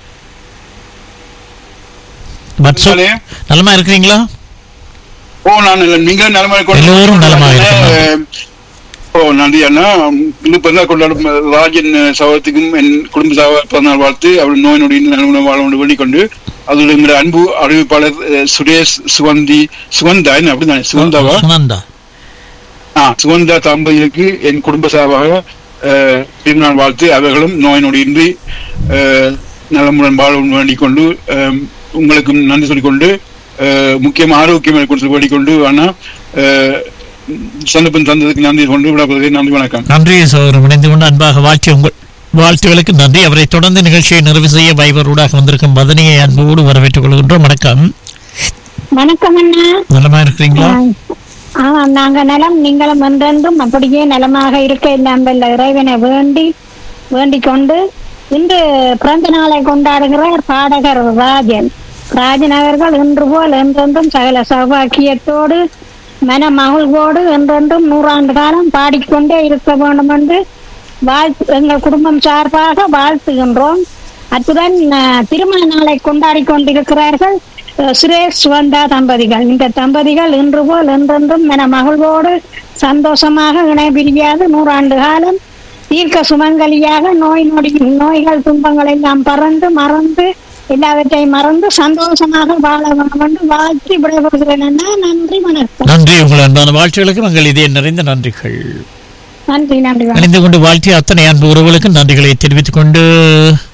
வாட்ஸ்அப் நலமா இருக்கிறீங்களா ஓ நான் நல்ல- நீங்க நலமா இருக்க- எல்லோரும் நலமா இருக்கிறோம். ஓ நன்றி அண்ணா இன்னும் பிறந்தநாள் கொண்டாடும் ராஜன் சகோதரத்துக்கும் என் குடும்ப சகோதர பிறந்தநாள் வாழ்த்து அவர் நோய் நொடியில் நலமுடன் வாழ வேண்டும் வேண்டிக் கொண்டு அதோட எங்களுடைய அன்பு அறிவிப்பாளர் அஹ், சுரேஷ் சுகந்தி சுகந்தா என்ன அப்படிதானே சுகந்தாவா சுனந்தா ஆ சுகந்தா தம்பதிகளுக்கு என் குடும்ப சார்பாக அஹ், பிறந்தநாள் வாழ்த்து அவர்களும் நோய் நொடியின்றி அஹ், நலமுடன் வாழ வேண்டிக் கொண்டு அஹ், உங்களுக்கும் நன்றி சொல்லிக்கொண்டு அஹ், முக்கியம் ஆரோக்கியம் கொடுத்து வேண்டிக் கொண்டு ஆனா அஹ், சந்தர்ப்பம் தந்ததுக்கு நன்றி கொண்டு விடப்படுகிறேன் நன்றி வணக்கம் நன்றி சகோதரன் இணைந்து கொண்டு அன்பாக வாழ்த்தி உங்கள் வாழ்த்துகளுக்கு நன்றி அவரை தொடர்ந்து நிகழ்ச்சியை நிறைவு செய்ய வைபர் ஊடாக வந்திருக்கும் பதனியை அன்போடு வரவேற்றுக் கொள்கின்றோம் வணக்கம் வணக்கம் அண்ணா நலமா இருக்கிறீங்களா ஆமாம் நாங்க நலம் நீங்களும் என்றென்றும் அப்படியே நலமாக இருக்க எல்லாம் வல்ல இறைவனை வேண்டி வேண்டிக் கொண்டு இன்று பிறந்த நாளை கொண்டாடுகிறார் பாடகர் ராஜன் ராஜன் அவர்கள் இன்று போல் என்றென்றும் சகல சௌபாக்கியத்தோடு மன மகிழ்வோடு என்றென்றும் நூறாண்டு காலம் பாடிக்கொண்டே இருக்க வேண்டும் என்று வாழ்த்து எங்கள் குடும்பம் சார்பாக வாழ்த்துகின்றோம் அத்துடன் அஹ், திருமண நாளை கொண்டாடி கொண்டிருக்கிறார்கள் அஹ், சுரேஷ் சுவந்தா தம்பதிகள் இந்த தம்பதிகள் இன்று போல் என்றென்றும் என மகிழ்வோடு சந்தோஷமாக இணை பிரியாது நூறாண்டு காலம் தீர்க்க சுமங்கலியாக நோய் நொடி நோய்கள் துன்பங்கள் எல்லாம் பறந்து மறந்து எல்லாவற்றையும் மறந்து சந்தோஷமாக வாழ வேண்டும் என்று வாழ்த்தி விடைபெறுகிறேன் அண்ணா. நன்றி வணக்கம் நன்றி உங்கள் அன்பான வாழ்த்துகளுக்கு உங்கள் இதே நிறைந்த நன்றிகள் நன்றி நன்றி வணக்கம் இணைந்து கொண்டு வாழ்த்திய அத்தனை அன்பு உறவுகளுக்கு நன்றிகளை தெரிவித்துக் கொண்டு